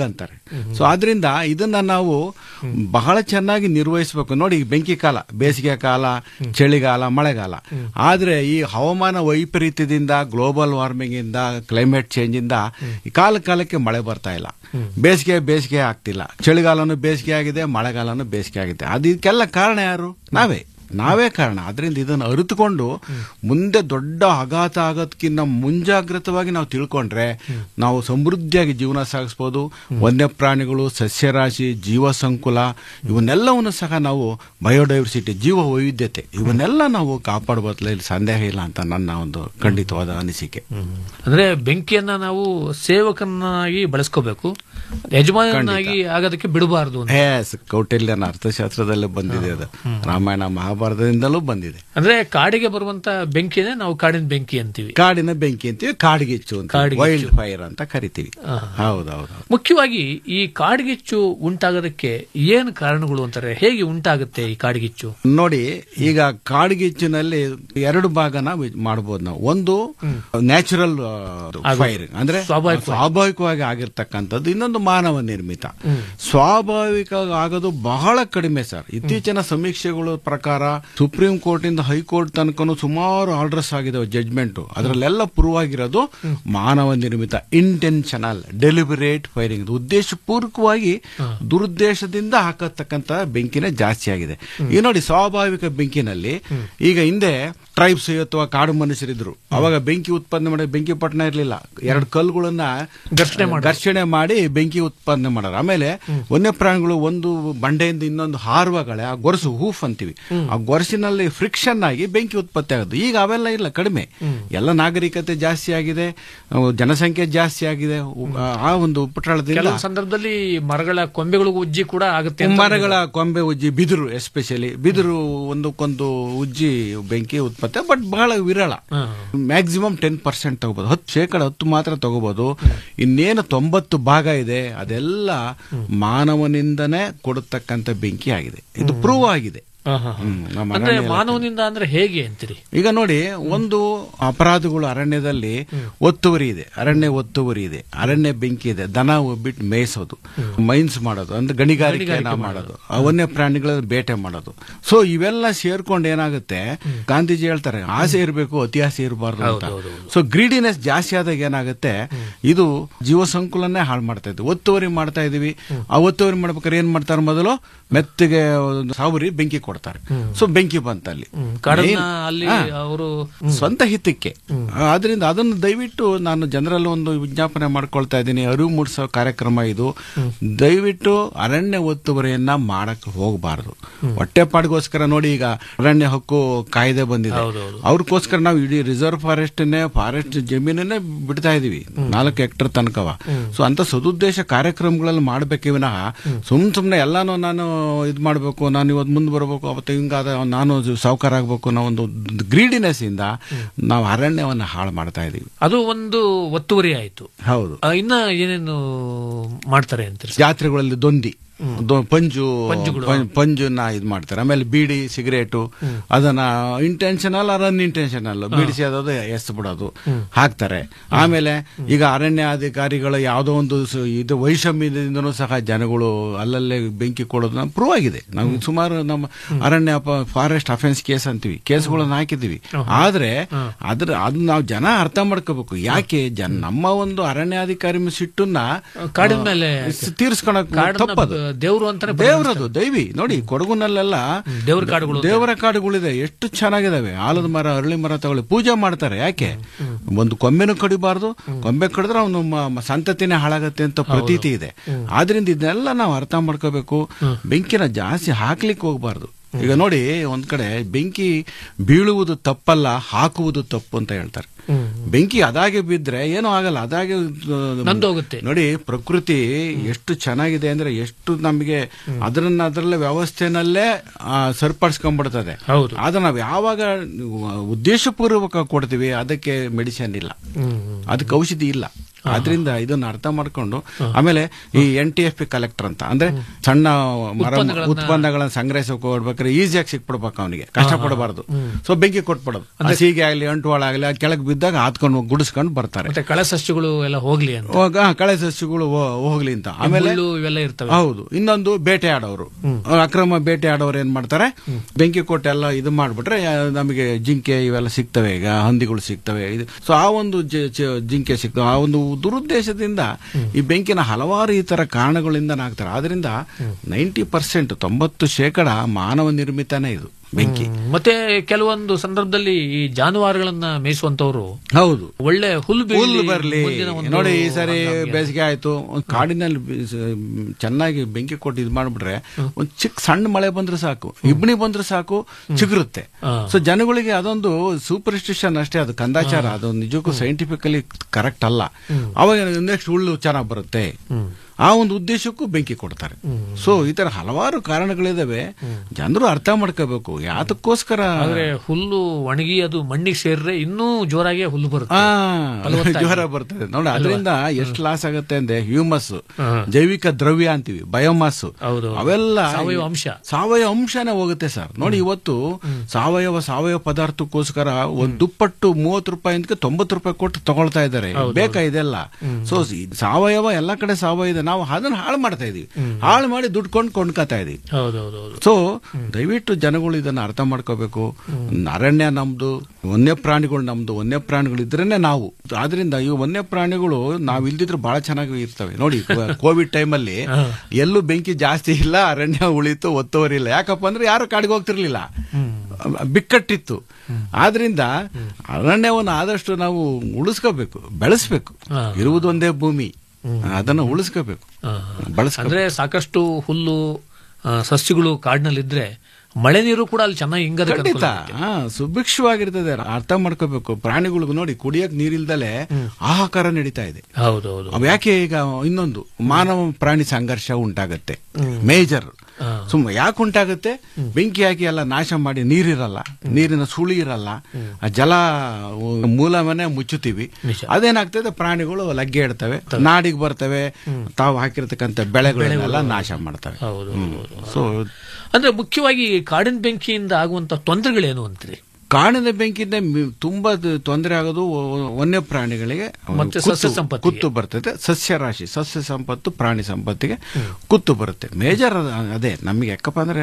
ಸೊ ಆದ್ರಿಂದ ಇದನ್ನ ನಾವು ಬಹಳ ಚೆನ್ನಾಗಿ ನಿರ್ವಹಿಸಬೇಕು ನೋಡಿ ಈಗ ಬೆಂಕಿ ಕಾಲ ಬೇಸಿಗೆ ಕಾಲ ಚಳಿಗಾಲ ಮಳೆಗಾಲ ಆದ್ರೆ ಈ ಹವಾಮಾನ ವೈಪರೀತ್ಯದಿಂದ ಗ್ಲೋಬಲ್ ವಾರ್ಮಿಂಗ್ ಇಂದ ಕ್ಲೈಮೇಟ್ ಚೇಂಜ್ ಇಂದ ಈ ಕಾಲ ಕಾಲಕ್ಕೆ ಮಳೆ ಬರ್ತಾ ಇಲ್ಲ ಬೇಸಿಗೆ ಬೇಸಿಗೆ ಆಗ್ತಿಲ್ಲ ಚಳಿಗಾಲನು ಬೇಸಿಗೆ ಆಗಿದೆ ಮಳೆಗಾಲನು ಬೇಸಿಗೆ ಆಗಿದೆ ಅದಕ್ಕೆಲ್ಲ ಕಾರಣ ಯಾರು ನಾವೇ ನಾವೇ ಕಾರಣ ಅದರಿಂದ ಇದನ್ನು ಅರಿತುಕೊಂಡು ಮುಂದೆ ದೊಡ್ಡ ಆಘಾತ ಆಗೋದಕ್ಕಿಂತ ಮುಂಜಾಗ್ರತವಾಗಿ ನಾವು ತಿಳ್ಕೊಂಡ್ರೆ ನಾವು ಸಮೃದ್ಧಿಯಾಗಿ ಜೀವನ ಸಾಗಿಸ್ಬೋದು ವನ್ಯಪ್ರಾಣಿಗಳು ಸಸ್ಯರಾಶಿ ಜೀವ ಸಂಕುಲ ಇವನ್ನೆಲ್ಲವನ್ನು ಸಹ ನಾವು ಬಯೋಡೈವರ್ಸಿಟಿ ಜೀವ ವೈವಿಧ್ಯತೆ ಇವನ್ನೆಲ್ಲ ನಾವು ಕಾಪಾಡಬಹುದಿಲ್ಲ ಇಲ್ಲಿ ಸಂದೇಹ ಇಲ್ಲ ಅಂತ ನನ್ನ ಒಂದು ಖಂಡಿತವಾದ ಅನಿಸಿಕೆ ಅಂದ್ರೆ ಬೆಂಕಿಯನ್ನ ನಾವು ಸೇವಕನಾಗಿ ಬಳಸ್ಕೋಬೇಕು ಯಜಮಾನನಾಗಿ ಆಗೋದಕ್ಕೆ ಬಿಡಬಾರದು ಅಂತ ಎಸ್ ಕೌಟಿಲ್ಯನ ಅರ್ಥಶಾಸ್ತ್ರದಲ್ಲೇ ಬಂದಿದೆ ಅದು ರಾಮಾಯಣ ಮಹಾಭಾರತದಿಂದಲೂ ಬಂದಿದೆ ಅಂದ್ರೆ ಕಾಡಿಗೆ ಬರುವಂತ ಬೆಂಕಿನೇ ನಾವು ಕಾಡಿನ ಬೆಂಕಿ ಅಂತೀವಿ ಕಾಡಿನ ಬೆಂಕಿ ಅಂತೀವಿ ಕಾಡ್ಗಿಚ್ಚು ಅಂತ ಕಾಡ್ಗಿಚ್ಚು. ವೈಲ್ಡ್ ಫೈರ್ ಅಂತ ಕರಿತೀವಿ ಹೌದೌದು ಮುಖ್ಯವಾಗಿ ಈ ಕಾಡ್ಗಿಚ್ಚು ಉಂಟಾಗೋದಕ್ಕೆ ಏನು ಕಾರಣಗಳು ಅಂತಾರೆ ಹೇಗೆ ಉಂಟಾಗುತ್ತೆ ಈ ಕಾಡ್ಗಿಚ್ಚು ನೋಡಿ ಈಗ ಕಾಡ್ಗಿಚ್ಚಿನಲ್ಲಿ ಎರಡು ಭಾಗನ ವಿ- ಮಾಡ್ಬೋದು ನಾವು ಒಂದು ನ್ಯಾಚುರಲ್ ಅದು ಫೈರ್ ಅಂದ್ರೆ ಸ್ವಾಭಾವಿಕವಾಗಿ. ಸ್ವಾಭಾವಿಕವಾಗಿ ಆಗಿರ್ತಕ್ಕಂಥದ್ದು ಇನ್ನೊಂದು ಮಾನವ ನಿರ್ಮಿತ ಸ್ವಾಭಾವಿಕ ಆಗೋದು ಬಹಳ ಕಡಿಮೆ ಸರ್ ಇತ್ತೀಚಿನ ಸಮೀಕ್ಷೆಗಳ ಪ್ರಕಾರ ಸುಪ್ರೀಂ ಕೋರ್ಟ್ ಇಂದ ಹೈಕೋರ್ಟ್ ತನಕನು ಸುಮಾರು ಆರ್ಡರ್ಸ್ ಆಗಿದಾವೆ ಜಡ್ಜ್ಮೆಂಟ್ ಅದರಲ್ಲೆಲ್ಲ ಪ್ರೂವ್ ಆಗಿರೋದು ಮಾನವ ನಿರ್ಮಿತ ಇಂಟೆನ್ಷನಲ್ ಡೆಲಿಬರೇಟ್ ಫೈರಿಂಗ್ ಉದ್ದೇಶಪೂರ್ವಕವಾಗಿ ದುರುದ್ದೇಶದಿಂದ ಹಾಕತಕ್ಕಂತ ಬೆಂಕಿನೇ ಜಾಸ್ತಿ ಆಗಿದೆ ಈಗ ನೋಡಿ ಸ್ವಾಭಾವಿಕ ಬೆಂಕಿನಲ್ಲಿ ಈಗ ಹಿಂದೆ ಟ್ರೈಬ್ಸ್ ಅಥವಾ ಕಾಡು ಮನುಷ್ಯರಿದ್ರು ಅವಾಗ ಬೆಂಕಿ ಉತ್ಪಾದನೆ ಮಾಡಿ ಬೆಂಕಿ ಪಟ್ಟಣ ಇರಲಿಲ್ಲ ಎರಡು ಕಲ್ಲುಗಳನ್ನ ಘರ್ಷಣೆ ಮಾಡೋದು. ಘರ್ಷಣೆ ಮಾಡಿ ಬೆಂಕಿ ಉತ್ಪಾದನೆ ಮಾಡೋರು ಆಮೇಲೆ ವನ್ಯಪ್ರಾಣಿಗಳು ಒಂದು ಬಂಡೆಯಿಂದ ಇನ್ನೊಂದು ಹಾರುವಾಗಲೇ ಆ ಗೊರಸು ಹೂಫ್ ಅಂತೀವಿ ಆ ಗೊರಸಿನಲ್ಲಿ ಫ್ರಿಕ್ಷನ್ ಆಗಿ ಬೆಂಕಿ ಉತ್ಪತ್ತಿ ಆಗೋದು ಈಗ ಅವೆಲ್ಲ ಇಲ್ಲ ಕಡಿಮೆ ಎಲ್ಲ ನಾಗರಿಕತೆ ಜಾಸ್ತಿ ಆಗಿದೆ ಅಹ್, ಜನಸಂಖ್ಯೆ ಜಾಸ್ತಿ ಆಗಿದೆ ಉ- ಆ ಒಂದು ಉಪಟಳದಿಂದ ಕೆಲವು ಸಂದರ್ಭದಲ್ಲಿ ಮರಗಳ ಕೊಂಬೆಗಳು ಉಜ್ಜಿ ಕೂಡ ಆಗುತ್ತೆ ಅಂತ ಮರಗಳ ಕೊಂಬೆ ಉಜ್ಜಿ ಬಿದಿರು ಎಸ್ಪೆಷಲಿ ಬಿದಿರು ಒಂದಕ್ಕೊಂದು ಉಜ್ಜಿ ಬೆಂಕಿ ಉತ್ಪತ್ತಿ ಬಟ್ ಬಹಳ ವಿರಳ ಮ್ಯಾಕ್ಸಿಮಮ್ ಟೆನ್ ಪರ್ಸೆಂಟ್ ತಗೋಬಹುದು ಹತ್ತು ಶೇಕಡ ಹತ್ತು ಮಾತ್ರ ತಗೋಬಹುದು ಇನ್ನೇನು ತೊಂಬತ್ತು ಭಾಗ ಇದೆ ಅದೆಲ್ಲ ಮಾನವನಿಂದನೇ ಕೊಡತಕ್ಕಂತ ಬೆಂಕಿ ಆಗಿದೆ ಇದು ಪ್ರೂವ್ ಆಗಿದೆ ಆಹಾ. ಹ್ಮ್, ನಮ್ಮ ಅಂದ್ರೆ ಅರಣ್ಯ ಇಲಾಖೆ- ಮಾನವನಿಂದ ಅಂದ್ರೆ ಹೇಗೆ ಅಂತೀರಿ ಈಗ ನೋಡಿ ಒಂದು ಅಪರಾಧಗಳು ಅರಣ್ಯದಲ್ಲಿ ಒತ್ತುವರಿ ಇದೆ ಅರಣ್ಯ ಒತ್ತುವರಿ ಇದೆ ಅರಣ್ಯ ಬೆಂಕಿ ಇದೆ ದನ ಬಿಟ್ಟು ಮೇಯಿಸೋದು ಮೈನ್ಸ್ ಮಾಡೋದು ಅಂದ್ರೆ ಗಣಿಗಾರಿಕೆ ಗಣಿಗಾರಿಕೆ ಮಾಡೋದು ಆ ವನ್ಯ ಪ್ರಾಣಿಗಳ ಬೇಟೆ ಮಾಡೋದು ಸೊ ಇವೆಲ್ಲ ಸೇರ್ಕೊಂಡು ಏನಾಗುತ್ತೆ ಗಾಂಧೀಜಿ ಹೇಳ್ತಾರೆ ಆಸೆ ಇರಬೇಕು ಅತಿ ಆಸೆ ಇರಬಾರ್ದು ಅಂತ ಸೊ ಗ್ರೀಡಿನೆಸ್ ಜಾಸ್ತಿ ಆದಾಗ ಏನಾಗುತ್ತೆ ಇದು ಜೀವ ಸಂಕುಲನೇ ಹಾಳು ಮಾಡ್ತಾ ಇದ್ವಿ ಒತ್ತುವರಿ ಮಾಡ್ತಾ ಇದೀವಿ ಆ ಒತ್ತುವರಿ ಮಾಡ್ಬೇಕಾದ್ರೆ ಏನ್ ಮಾಡ್ತಾರೆ ಮೊದಲು ಮೆತ್ತಗೆ ಒಂದು ಸಾವರಿ ಬೆಂಕಿ ಕೊಡ್ತಾರೆ ಸೊ ಬೆಂಕಿ ಬಂತಲ್ಲಿ ಕಾಡನ್ನ Main- ಅಲ್ಲಿ ಹಾ. ಅವರು ಸ್ವಂತ ಹಿತಕ್ಕೆ ಆದ್ರಿಂದ ಅದನ್ನು ದಯವಿಟ್ಟು ನಾನು ಜನರಲ್ಲಿ ಒಂದು ವಿಜ್ಞಾಪನೆ ಮಾಡ್ಕೊಳ್ತಾ ಇದ್ದೀನಿ ಅರಿವು ಮೂಡಿಸೋ ಕಾರ್ಯಕ್ರಮ ಇದು ದಯವಿಟ್ಟು ಅರಣ್ಯ ಒತ್ತುವರಿಯನ್ನ ಮಾಡಕ್ ಹೋಗಬಾರದು ಹೊಟ್ಟೆಪಾಡಿಗೋಸ್ಕರ ನೋಡಿ ಈಗ ಅರಣ್ಯ ಹಕ್ಕು ಕಾಯ್ದೆ ಬಂದಿದೆ ಅವ್ರಿಗೋಸ್ಕರ ನಾವು ಇಡೀ ರಿಸರ್ವ್ ಫಾರೆಸ್ಟ್ ಫಾರೆಸ್ಟ್ ಜಮೀನನ್ನೇ ಬಿಡ್ತಾ ಇದೀವಿ ನಾಲ್ಕು ಹೆಕ್ಟರ್ ತನಕವ ಸೊ ಅಂತ ಸದುದ್ದೇಶ ಕಾರ್ಯಕ್ರಮಗಳಲ್ಲಿ ಮಾಡ್ಬೇಕೆ ವಿನಃ ಸುಮ್ ಸುಮ್ನೆ ಎಲ್ಲಾನು ನಾನು ಇದ್ ಮಾಡ್ಬೇಕು ನಾನು ಇವತ್ತು ಮುಂದೆ ಬರಬೇಕು ಅವತ್ತು ಹಿಂಗಾದ ನಾನು ಸಾವುಕಾರ ಆಗ್ಬೇಕು ಅನ್ನೋ ಒಂದು ಗ್ರೀಡಿನೆಸ್ ಇಂದ ನಾವು ಅರಣ್ಯವನ್ನ ಹಾಳು ಮಾಡ್ತಾ ಇದೀವಿ ಅದು ಒಂದು ಒತ್ತುವರಿ ಆಯ್ತು ಹೌದು ಆ, ಇನ್ನ ಏನೇನು ಮಾಡ್ತಾರೆ ಅಂತೀರಿ ಜಾತ್ರೆಗಳಲ್ಲಿ ದೊಂದಿ ದೊ- ಪಂಜು ಪಂಜುಗಳು. ಪಂ- ಪಂಜುನ ಇದ್ ಮಾಡ್ತಾರೆ ಆಮೇಲೆ ಬೀಡಿ ಸಿಗರೇಟು ಅದನ್ನ ಇಂಟೆನ್ಷನಲ್ ಆರ್ ಅನ್ಇಂಟೆನ್ಷನಲ್ ಬೀಡಿ ಸೇದೋದು ಎಸ್ ಬಿಡೋದು ಹಾಕ್ತಾರೆ ಆಮೇಲೆ ಈಗ ಅರಣ್ಯ ಅಧಿಕಾರಿಗಳು ಯಾವುದೋ ಒಂದು ಸ- ಇದು ವೈಷಮ್ಯದಿಂದನೂ ಸಹ ಜನಗಳು ಅಲ್ಲಲ್ಲೇ ಬೆಂಕಿ ಕೊಡೋದು ಪ್ರೂವ್ ಆಗಿದೆ ನಾವು ಸುಮಾರು ನಮ್ಮ ಅರಣ್ಯ ಫಾರೆಸ್ಟ್ ಅಫೆನ್ಸ್ ಕೇಸ್ ಅಂತೀವಿ ಕೇಸ್ಗಳನ್ನ ಹಾಕಿದೀವಿ ಆದ್ರೆ ಅದ್ರ ಅದನ್ನ ನಾವು ಜನ ಅರ್ಥ ಮಾಡ್ಕೋಬೇಕು ಯಾಕೆ ಜನ ನಮ್ಮ ಒಂದು ಅರಣ್ಯಾಧಿಕಾರಿ ಮೇಲೆ ಸಿಟ್ಟನ್ನ ಕಾಡಿನ ಮೇಲೆ ತೀರ್ಸ್ಕೊಳಕ್ ಕಾಡನ್ನ ತಪ್ಪದು ಬ- ದೇವ್ರು ಅಂತಾನೆ ದೇವರದು ದೈವಿ ನೋಡಿ ಕೊಡಗುನಲ್ಲೆಲ್ಲ ದೇವ್ರ ಕಾಡುಗಳು ದೇವರ ಕಾಡುಗಳಿದೆ ಎಷ್ಟು ಚೆನ್ನಾಗಿದಾವೆ ಆಲದ ಮರ ಅರಳಿ ಮರ ತಗೊಳ್ಳಿ ಪೂಜೆ ಮಾಡ್ತಾರೆ ಯಾಕೆ ಒಂದು ಕೊಂಬೆನೂ ಕಡಿಬಾರ್ದು ಕೊಂಬೆ ಕಡಿದ್ರೆ ಅವನು ಸಂತತಿನೇ ಹಾಳಾಗತ್ತೆ ಅಂತ ಪ್ರತೀತಿ ಇದೆ ಆದ್ರಿಂದ ಇದನ್ನೆಲ್ಲ ನಾವು ಅರ್ಥ ಮಾಡ್ಕೋಬೇಕು ಬೆಂಕಿನ ಜಾಸ್ತಿ ಹಾಕ್ಲಿಕ್ಕೆ ಹೋಗ್ಬಾರ್ದು ಈಗ ನೋಡಿ ಒಂದ್ ಕಡೆ ಬೆಂಕಿ ಬೀಳುವುದು ತಪ್ಪಲ್ಲ ಹಾಕುವುದು ತಪ್ಪು ಅಂತ ಹೇಳ್ತಾರೆ ಬೆಂಕಿ ಅದಾಗೆ ಬಿದ್ರೆ ಏನೂ ಆಗಲ್ಲ ಅದಾಗೆ ಆ, ನಂದೋಗುತ್ತೆ. ನೋಡಿ ಪ್ರಕೃತಿ ಎಷ್ಟು ಚೆನ್ನಾಗಿದೆ ಅಂದ್ರೆ ಎಷ್ಟು ನಮಗೆ ಅದರನ್ನ ಅದರಲ್ಲೇ ವ್ಯವಸ್ಥೆನಲ್ಲೇ ಆ, ಸರಿಪಡಿಸ್ಕೊಂಡ್ಬಿಡ್ತದೆ ಹೌದು. ಆದ್ರೆ ನಾವು ಯಾವಾಗ ಉದ್ದೇಶಪೂರ್ವಕ ಕೊಡ್ತೀವಿ ಅದಕ್ಕೆ ಮೆಡಿಸಿನ್ ಇಲ್ಲ ಅದಕ್ಕೆ ಔಷಧಿ ಇಲ್ಲ ಆದ್ರಿಂದ ಇದನ್ನ ಅರ್ಥ ಮಾಡ್ಕೊಂಡು ಆಮೇಲೆ ಈ N T F P collector ಅಂತ ಅಂದ್ರೆ ಸಣ್ಣ ಮರ ಉತ್ಪನ್ನಗಳನ್ನ- ಉತ್ಪನ್ನಗಳನ್ನ ಸಂಗ್ರಹಿಸೋಕೆ ಹೋಗ್ಬೇಕಾದ್ರೆ ಈಸಿಯಾಗಿ ಸಿಕ್ಬಿಡ್ಬೇಕು ಅವನಿಗೆ ಕಷ್ಟಪಡಬಾರ್ದು ಸೊ ಬೆಂಕಿ ಕೊಟ್ಬಿಡೋದು ಹಸಿಗೆ ಆಗ್ಲಿ ಅಂಟುವಾಳಾಗ್ಲಿ ಕೆಳಗೆ ಬಿದ್ದಾಗ ಹಾತ್ಕೊಂಡು ಗುಡಿಸ್ಕೊಂಡು ಬರ್ತಾರೆ ಮತ್ತೆ ಕಳೆ ಸಸ್ಯಗಳು ಎಲ್ಲ ಹೋಗ್ಲಿ ಅಂತ ಹೋಗ ಕಳೆ ಸಸ್ಯಗಳು ಹೋ- ಹೋಗ್ಲಿ ಅಂತ ಆಮೇಲೆ ಮುಳ್ಳು ಇವೆಲ್ಲ ಇರ್ತವೆ ಹೌದು ಇನ್ನೊಂದು ಬೇಟೆ ಆಡೋರು ಅಕ್ರಮ ಬೇಟೆ ಆಡೋರು ಏನ್ ಮಾಡ್ತಾರೆ ಬೆಂಕಿ ಕೊಟ್ಟು ಎಲ್ಲ ಇದು ಮಾಡ್ಬಿಟ್ರೆ ಆ, ನಮಗೆ ಜಿಂಕೆ ಇವೆಲ್ಲ ಸಿಗ್ತವೆ ಈಗ ಹಂದಿಗಳು ಸಿಗ್ತವೆ ಸೊ ಆ ಒಂದು ಜ- ಜ- ಜಿಂಕೆ ಸಿಗ್ತವೆ ಆ ಒಂದು ದುರುದ್ದೇಶದಿಂದ ಈ ಬೆಂಕಿನ ಹಲವಾರು ಈ ತರ ಕಾರಣಗಳಿಂದ ಆಗ್ತಾರೆ ಆದ್ರಿಂದ ನೈಂಟಿ ಪರ್ಸೆಂಟ್ ತೊಂಬತ್ತು ಶೇಕಡ ಮಾನವ ನಿರ್ಮಿತನೇ ಇದು ಬೆಂಕಿ ಮತ್ತೆ ಕೆಲವೊಂದು ಸಂದರ್ಭದಲ್ಲಿ ಈ ಜಾನುವಾರುಗಳನ್ನ ಮೇಯಿಸುವಂತವ್ರು ಹೌದು ಒಳ್ಳೆ ಹುಲ್ಲು ಬೀಳಲಿ, ಹುಲ್ಲು ಬರ್ಲಿ ಮುಂದಿನ ಒಂದು ನೋಡಿ ಈ ಸರಿ ಹಂಗಾಮಿ ಬೇಸಿಗೆ ಆಯ್ತು ಒಂದ್ ಕಾಡಿನಲ್ಲಿ ಬಿ- ಸ- ಚೆನ್ನಾಗಿ ಬೆಂಕಿ ಕೊಟ್ಟು ಇದು ಮಾಡ್ಬಿಟ್ರೆ ಒಂದ್ ಚಿಕ್ಕ ಸಣ್ಣ ಮಳೆ ಬಂದ್ರೆ ಸಾಕು ಇಬ್ನಿ ಬಂದ್ರೆ ಸಾಕು ಚಿಗುರುತ್ತೆ ಸೊ ಜನಗಳಿಗೆ ಅದೊಂದು ಸೂಪರ್ಸ್ಟಿಷನ್ ಅಷ್ಟೇ ಅದು ಕಂದಾಚಾರ ಅದು ನಿಜಕ್ಕೂ ಸೈಂಟಿಫಿಕಲಿ ಕರೆಕ್ಟ್ ಅಲ್ಲ ಅವಾಗ ನೆಕ್ಸ್ಟ್ ಹುಲ್ಲು ಚೆನ್ನಾಗಿ ಬರುತ್ತೆ ಆ ಒಂದು ಉದ್ದೇಶಕ್ಕೂ ಬೆಂಕಿ ಕೊಡ್ತಾರೆ ಸೊ ಈ ತರ ಹಲವಾರು ಕಾರಣಗಳಿದಾವೆ ಜನರು ಅರ್ಥ ಮಾಡ್ಕೋಬೇಕು ಯಾತಕ್ಕೋಸ್ಕರ ಆದ್ರೆ ಹುಲ್ಲು ಒಣಗಿ ಅದು ಮಣ್ಣಿಗೆ ಸೇರಿದ್ರೆ ಇನ್ನೂ ಜೋರಾಗಿ ಹುಲ್ಲು ಬರುತ್ತೆ ಆ, ಫಲವತ್ತಾಗಿ. ಜ್ವರ ಬರ್ತದೆ ನೋಡಿ ಅಲ್ವಾ? ಅದರಿಂದ ಎಷ್ಟು ಲಾಸ್ ಆಗುತ್ತೆ ಅಂದ್ರೆ ಹ್ಯೂಮಸ್ ಜೈವಿಕ ದ್ರವ್ಯ ಅಂತೀವಿ ಬಯೋಮಾಸ್ ಅವೆಲ್ಲ ಸಾವಯವ ಅಂಶ. ಸಾವಯವ ಅಂಶನೇ ಹೋಗುತ್ತೆ ಸರ್ ನೋಡಿ ಇವತ್ತು ಸಾವಯವ ಸಾವಯವ ಪದಾರ್ಥಕ್ಕೋಸ್ಕರ ಒಂದು ದುಪ್ಪಟ್ಟು ಮೂವತ್ತು ರೂಪಾಯಿ ತೊಂಬತ್ತು ರೂಪಾಯಿ ಕೊಟ್ಟು ತಗೊಳ್ತಾ ಇದ್ದಾರೆ ಬೇಕಾ ಇದೆಲ್ಲ ಸೊ ಸಾವಯವ ಎಲ್ಲ ಕಡೆ ಸಾವಯವ ಇದೆ ನಾವು ಅದನ್ನ ಹಾಳು ಮಾಡ್ತಾ ಇದೀವಿ ಹಾಳು ಮಾಡಿ ದುಡ್ಡು ಕೊಂಡು ಕೊಂಡ್ಕೊತಾ ಇದೀವಿ ಹೌದೌದು ಸೊ ದಯವಿಟ್ಟು ಜನಗಳು ಇದನ್ನ ಅರ್ಥ ಮಾಡ್ಕೋಬೇಕು ಅರಣ್ಯ ನಮ್ದು ವನ್ಯ ಪ್ರಾಣಿಗಳು ನಮ್ದು ವನ್ಯ ಪ್ರಾಣಿಗಳು ಇದ್ರೇನೆ ನಾವು ಆದ್ರಿಂದ ಈ ವನ್ಯ ಪ್ರಾಣಿಗಳು ನಾವ್ ಇಲ್ದಿದ್ರೆ ಬಹಳ ಚೆನ್ನಾಗಿ ಇರ್ತವೆ ನೋಡಿ ಕೋವಿಡ್ ಟೈಮಲ್ಲಿ ಎಲ್ಲೂ ಬೆಂಕಿ ಜಾಸ್ತಿ ಇಲ್ಲ ಅರಣ್ಯ ಉಳಿತು ಒತ್ತುವರಿ ಇಲ್ಲ ಯಾಕಪ್ಪ ಅಂದ್ರೆ ಯಾರು ಕಾಡಿಗೆ ಹೋಗ್ತಿರ್ಲಿಲ್ಲ ಬಿಕ್ಕಟ್ಟಿತ್ತು ಆದ್ರಿಂದ ಅರಣ್ಯವನ್ನು ಆದಷ್ಟು ನಾವು ಉಳಿಸ್ಕೋಬೇಕು ಬೆಳೆಸ್ಬೇಕು ಇರುವುದೊಂದೇ ಭೂಮಿ ಅದನ್ನ ಉಳಿಸ್ಕೋಬೇಕು ಬಳಸ್ಕೊ ಅಂದ್ರೆ ಸಾಕಷ್ಟು ಹುಲ್ಲು ಆ, ಸಸ್ಯಗಳು ಕಾಡಿನಲ್ಲಿದ್ರೆ ಮಳೆ ನೀರು ಕೂಡ ಅಲ್ಲಿ ಚೆನ್ನಾಗಿ ಹಿಂಗದಕ್ಕೆ ಖಂಡಿತ ಅನುಕೂಲ ಆಗುತ್ತೆ. ಹಾ ಸುಭಿಕ್ಷವಾಗಿರ್ತದೆ ಅರ್ಥ ಮಾಡ್ಕೋಬೇಕು ಪ್ರಾಣಿಗಳಿಗೂ ನೋಡಿ ಕುಡಿಯಕ್ ನೀರಿಲ್ದಲೆ ಆಹಾಕಾರ ನಡೀತಾ ಇದೆ ಹೌದೌದು ಅವ್ ಯಾಕೆ ಈಗ ಇನ್ನೊಂದು ಮಾನವ ಪ್ರಾಣಿ ಸಂಘರ್ಷ ಉಂಟಾಗತ್ತೆ ಮೇಜರ್ ಸುಮ್ಮ ಯಾಕೆ ಉಂಟಾಗುತ್ತೆ ಬೆಂಕಿ ಹಾಕಿ ಎಲ್ಲ ನಾಶ ಮಾಡಿ ನೀರಿರಲ್ಲ ನೀರಿನ ಸುಳಿ ಇರಲ್ಲ ಆ ಜಲ ಮೂಲವನ್ನೇ ಮುಚ್ಚುತ್ತೀವಿ ಅದೇನಾಗ್ತದೆ ಪ್ರಾಣಿಗಳು ಲಗ್ಗೆ ಇಡ್ತವೆ ನಾಡಿಗೆ ಬರ್ತವೆ ತಾವು ಹಾಕಿರ್ತಕ್ಕಂಥ ಬೆಳೆಗಳನ್ನೆಲ್ಲ ನಾಶ ಮಾಡ್ತವೆ ಸೊ ಅಂದ್ರೆ ಮುಖ್ಯವಾಗಿ ಕಾಡಿನ ಬೆಂಕಿಯಿಂದ ಆಗುವಂತ ತೊಂದರೆಗಳೇನು ಅಂತೀರಿ ಕಾಡಿನ ಬೆಂಕಿಯಿಂದ ಮಿ- ತುಂಬಾ ದ- ತೊಂದರೆ ಆಗೋದು ವ- ವನ್ಯ ಪ್ರಾಣಿಗಳಿಗೆ ಮತ್ತೆ ಕುತ್ತು- ಸಸ್ಯ ಸಂಪತ್ತಿಗೆ. ಕುತ್ತು ಬರ್ತದೆ ಸಸ್ಯ ರಾಶಿ ಸಸ್ಯ ಸಂಪತ್ತು ಪ್ರಾಣಿ ಸಂಪತ್ತಿಗೆ ಕುತ್ತು ಬರುತ್ತೆ ಮೇಜರ್ ಅದೇ ನಮಗೆ ಯಾಕಪ್ಪ ಅಂದ್ರೆ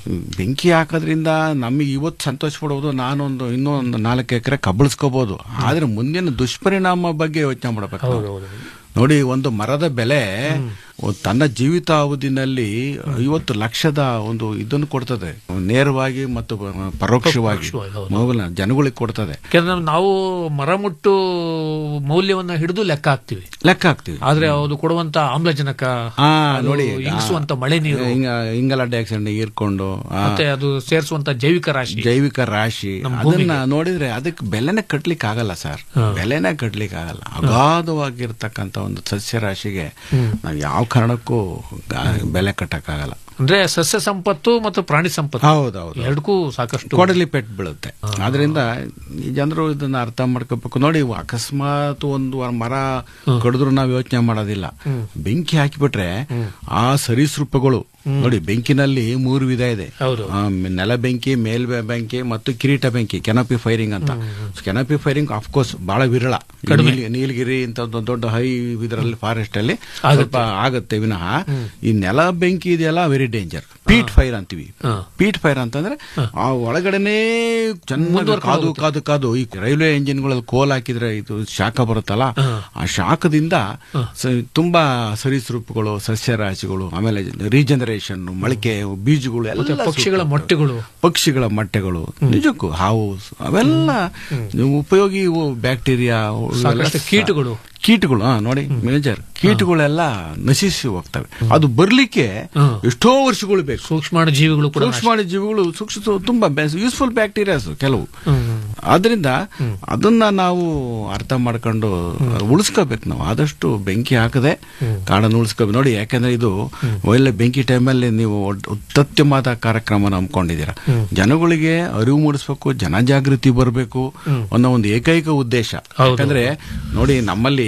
ಬೆಂಕಿ ಹಾಕೋದ್ರಿಂದ ನಮಗೆ ಇವತ್ತು ಸಂತೋಷ ಪಡೋದು ನಾನೊಂದು ಇನ್ನೊಂದು ನಾಲ್ಕು ಎಕರೆ ಕಬಳಿಸ್ಕೋಬಹುದು ಆದ್ರೆ ಮುಂದಿನ ದುಷ್ಪರಿಣಾಮ ಬಗ್ಗೆ ಯೋಚನೆ ಮಾಡಬೇಕು ನಾವು. ನೋಡಿ ಒಂದು ಮರದ ಬೆಲೆ ಒಂದು ತನ್ನ ಜೀವಿತಾವಧಿನಲ್ಲಿ ಐವತ್ತು ಲಕ್ಷದ ಒಂದು ಇದನ್ನು ಕೊಡ್ತದೆ ನೇರವಾಗಿ ಮತ್ತು ಪರೋಕ್ಷವಾಗಿ ಪರೋಕ್ಷವಾಗಿ, ಹೌದು. ಮೌಲ್ಯ ಜನಗಳಿಗೆ ಕೊಡ್ತದೆ ಯಾಕಂದ್ರೆ ನಾವು ಮರ ಮುಟ್ಟು ಮೌಲ್ಯವನ್ನ ಹಿಡಿದು ಲೆಕ್ಕ ಹಾಕ್ತಿವಿ ಲೆಕ್ಕ ಹಾಕ್ತಿವಿ ಆದ್ರೆ ಅದು ಕೊಡುವಂತ ಆಮ್ಲಜನಕ ಆ ಅದು ನೋಡಿ ಇಂಗಿಸುವಂತ ಮಳೆ ನೀರು ಹಿಂಗ ಇಂಗಾಲ ಡೈಆಕ್ಸೈಡ್ ಹೀರ್ಕೊಂಡು ಆ, ಮತ್ತೆ ಅದು ಸೇರಿಸುವಂತ ಜೈವಿಕ ರಾಶಿ ಜೈವಿಕ ರಾಶಿ ನಮ್ಮ ಅದನ್ನ ಭೂಮಿಗೆ. ನೋಡಿದ್ರೆ ಅದಕ್ಕೆ ಬೆಲೆನೇ ಕಟ್ಲಿಕ್ಕೆ ಆಗಲ್ಲ ಸರ್ ಬೆಲೆನೇ ಕಟ್ಲಿಕ್ಕೆ ಆಗಲ್ಲ ಅಗಾಧವಾಗಿರ್ತಕ್ಕಂಥ ಒಂದು ಸಸ್ಯ ರಾಶಿಗೆ ನಾವು ಯಾವ ಕಾರಣಕ್ಕೂ ಗ- ಬೆಲೆ ಕಟ್ಟಕ್ಕಾಗಲ್ಲ ಅಂದ್ರೆ ಸಸ್ಯ ಸಂಪತ್ತು ಮತ್ತು ಪ್ರಾಣಿ ಸಂಪತ್ತು ಹೌದೌದು ಎರಡಕ್ಕೂ ಸಾಕಷ್ಟು ಕೊಡಲಿ ಪೆಟ್ಟು ಬೀಳುತ್ತೆ ಆದ್ರಿಂದ ಈ ಜನರು ಇದನ್ನ ಅರ್ಥ ಮಾಡ್ಕೋಬೇಕು ನೋಡಿ ಅಕಸ್ಮಾತ್ ಒಂದು ಮರ ಕಡಿದ್ರು ನಾವು ಯೋಚನೆ ಮಾಡೋದಿಲ್ಲ ಬೆಂಕಿ ಹಾಕಿಬಿಟ್ರೆ ಆ ಸರೀಸೃಪಗಳು ನೋಡಿ ಬೆಂಕಿನಲ್ಲಿ ಮೂರು ವಿಧ ಇದೆ ಹೌದು. ಆ, ನೆಲ ಬೆಂಕಿ ಮೇಲ್ ಬೆಂಕಿ ಮತ್ತು ಕಿರೀಟ ಬೆಂಕಿ ಕೆನಪಿ ಫೈರಿಂಗ್ ಅಂತ ಕೆನಪಿ ಫೈರಿಂಗ್ ಕೋರ್ಸ್ ಬಹಳ ವಿರಳ ಈ ನೀಲ್- ನೀಲಗಿರಿ ಅಂತ ಒಂದು ದೊಡ್ಡ ಹೈ ಇದರಲ್ಲಿ ಫಾರೆಸ್ಟ್ ಅಲ್ಲಿ ಸ್ವಲ್ಪ ಆಗುತ್ತೆ ವಿನಃ ಈ ನೆಲ ಬೆಂಕಿ ಇದೆಯಲ್ಲ ವೆರಿ ಡೇಂಜರ್ ಪೀಟ್ ಫೈರ್ ಅಂತೀವಿ ಪೀಟ್ ಫೈರ್ ಅಂತಂದ್ರೆ ಆ ಒಳಗಡೆನೆ ಚೆನ್ನಾಗಿ ಕಾದು ಕಾದು ಕಾದು ಈ ರೈಲ್ವೆ ಇಂಜಿನ್ಗಳಲ್ಲಿ ಕೋಲ್ ಹಾಕಿದ್ರೆ ಇದು ಶಾಖ ಬರುತ್ತಲ್ಲ ಆ ಶಾಖದಿಂದ ಸ- ತುಂಬಾ ಸರೀಸೃಪಗಳು ಸಸ್ಯರಾಶಿಗಳು ಆಮೇಲೆ ರೀಜನರೇಷನ್ ಮೊಳಕೆ ಬೀಜಗಳು ಮತ್ತೆ ಎಲ್ಲ ಪಕ್ಷಿಗಳ ಸೂಕ್ತ ಮೊಟ್ಟೆಗಳು ಪಕ್ಷಿಗಳ ಮೊಟ್ಟೆಗಳು ನಿಜಕ್ಕೂ ಹಾವು ಅವೆಲ್ಲ ಉಪಯೋಗಿ ಇವು ಬ್ಯಾಕ್ಟೀರಿಯಾ ಇವೆಲ್ಲ ಸಾಕಷ್ಟು ಸ- ಕೀಟಗಳು. ಕೀಟಗಳು ಹಾ ನೋಡಿ ಮೇಜರ್ ಕೀಟಗಳೆಲ್ಲ ನಶಿಸಿ ಹೋಗ್ತವೆ ಅದು ಬರ್ಲಿಕ್ಕೆ ಎಷ್ಟೋ ವರ್ಷಗಳು ಬೇಕು ಸೂಕ್ಷ್ಮಾಣು ಜೀವಿಗಳು ಕೂಡ ಸೂಕ್ಷ್ಮಾಣು ಜೀವಿಗಳು ಸೂಕ್ಷ್ಮ ತುಂಬಾ ಯೂಸ್ಫುಲ್ ಬ್ಯಾಕ್ಟೀರಿಯಾಸ್ ಕೆಲವು ಆದ್ರಿಂದ ಅದನ್ನ ನಾವು ಅರ್ಥ ಮಾಡ್ಕೊಂಡು ಉಳಿಸ್ಕೋಬೇಕು ನಾವು ಆದಷ್ಟು ಬೆಂಕಿ ಹಾಕದೆ ಕಾಡನ್ನು ಉಳಿಸ್ಕೋಬೇಕು ನೋಡಿ ಯಾಕಂದ್ರೆ ಇದು ಒಳ್ಳೆ ಬೆಂಕಿ ಟೈಮಲ್ಲಿ ನೀವು ಒಡ್- ಅತ್ಯುತ್ತಮವಾದ ಕಾರ್ಯಕ್ರಮ ನಂಬ್ಕೊಂಡಿದ್ದೀರಾ ಜನಗಳಿಗೆ ಅರಿವು ಮೂಡಿಸ್ಬೇಕು ಜನಜಾಗೃತಿ ಬರಬೇಕು ಅನ್ನೋ ಒಂದು ಏಕೈಕ ಉದ್ದೇಶ ಯಾಕಂದ್ರೆ ನೋಡಿ ನಮ್ಮಲ್ಲಿ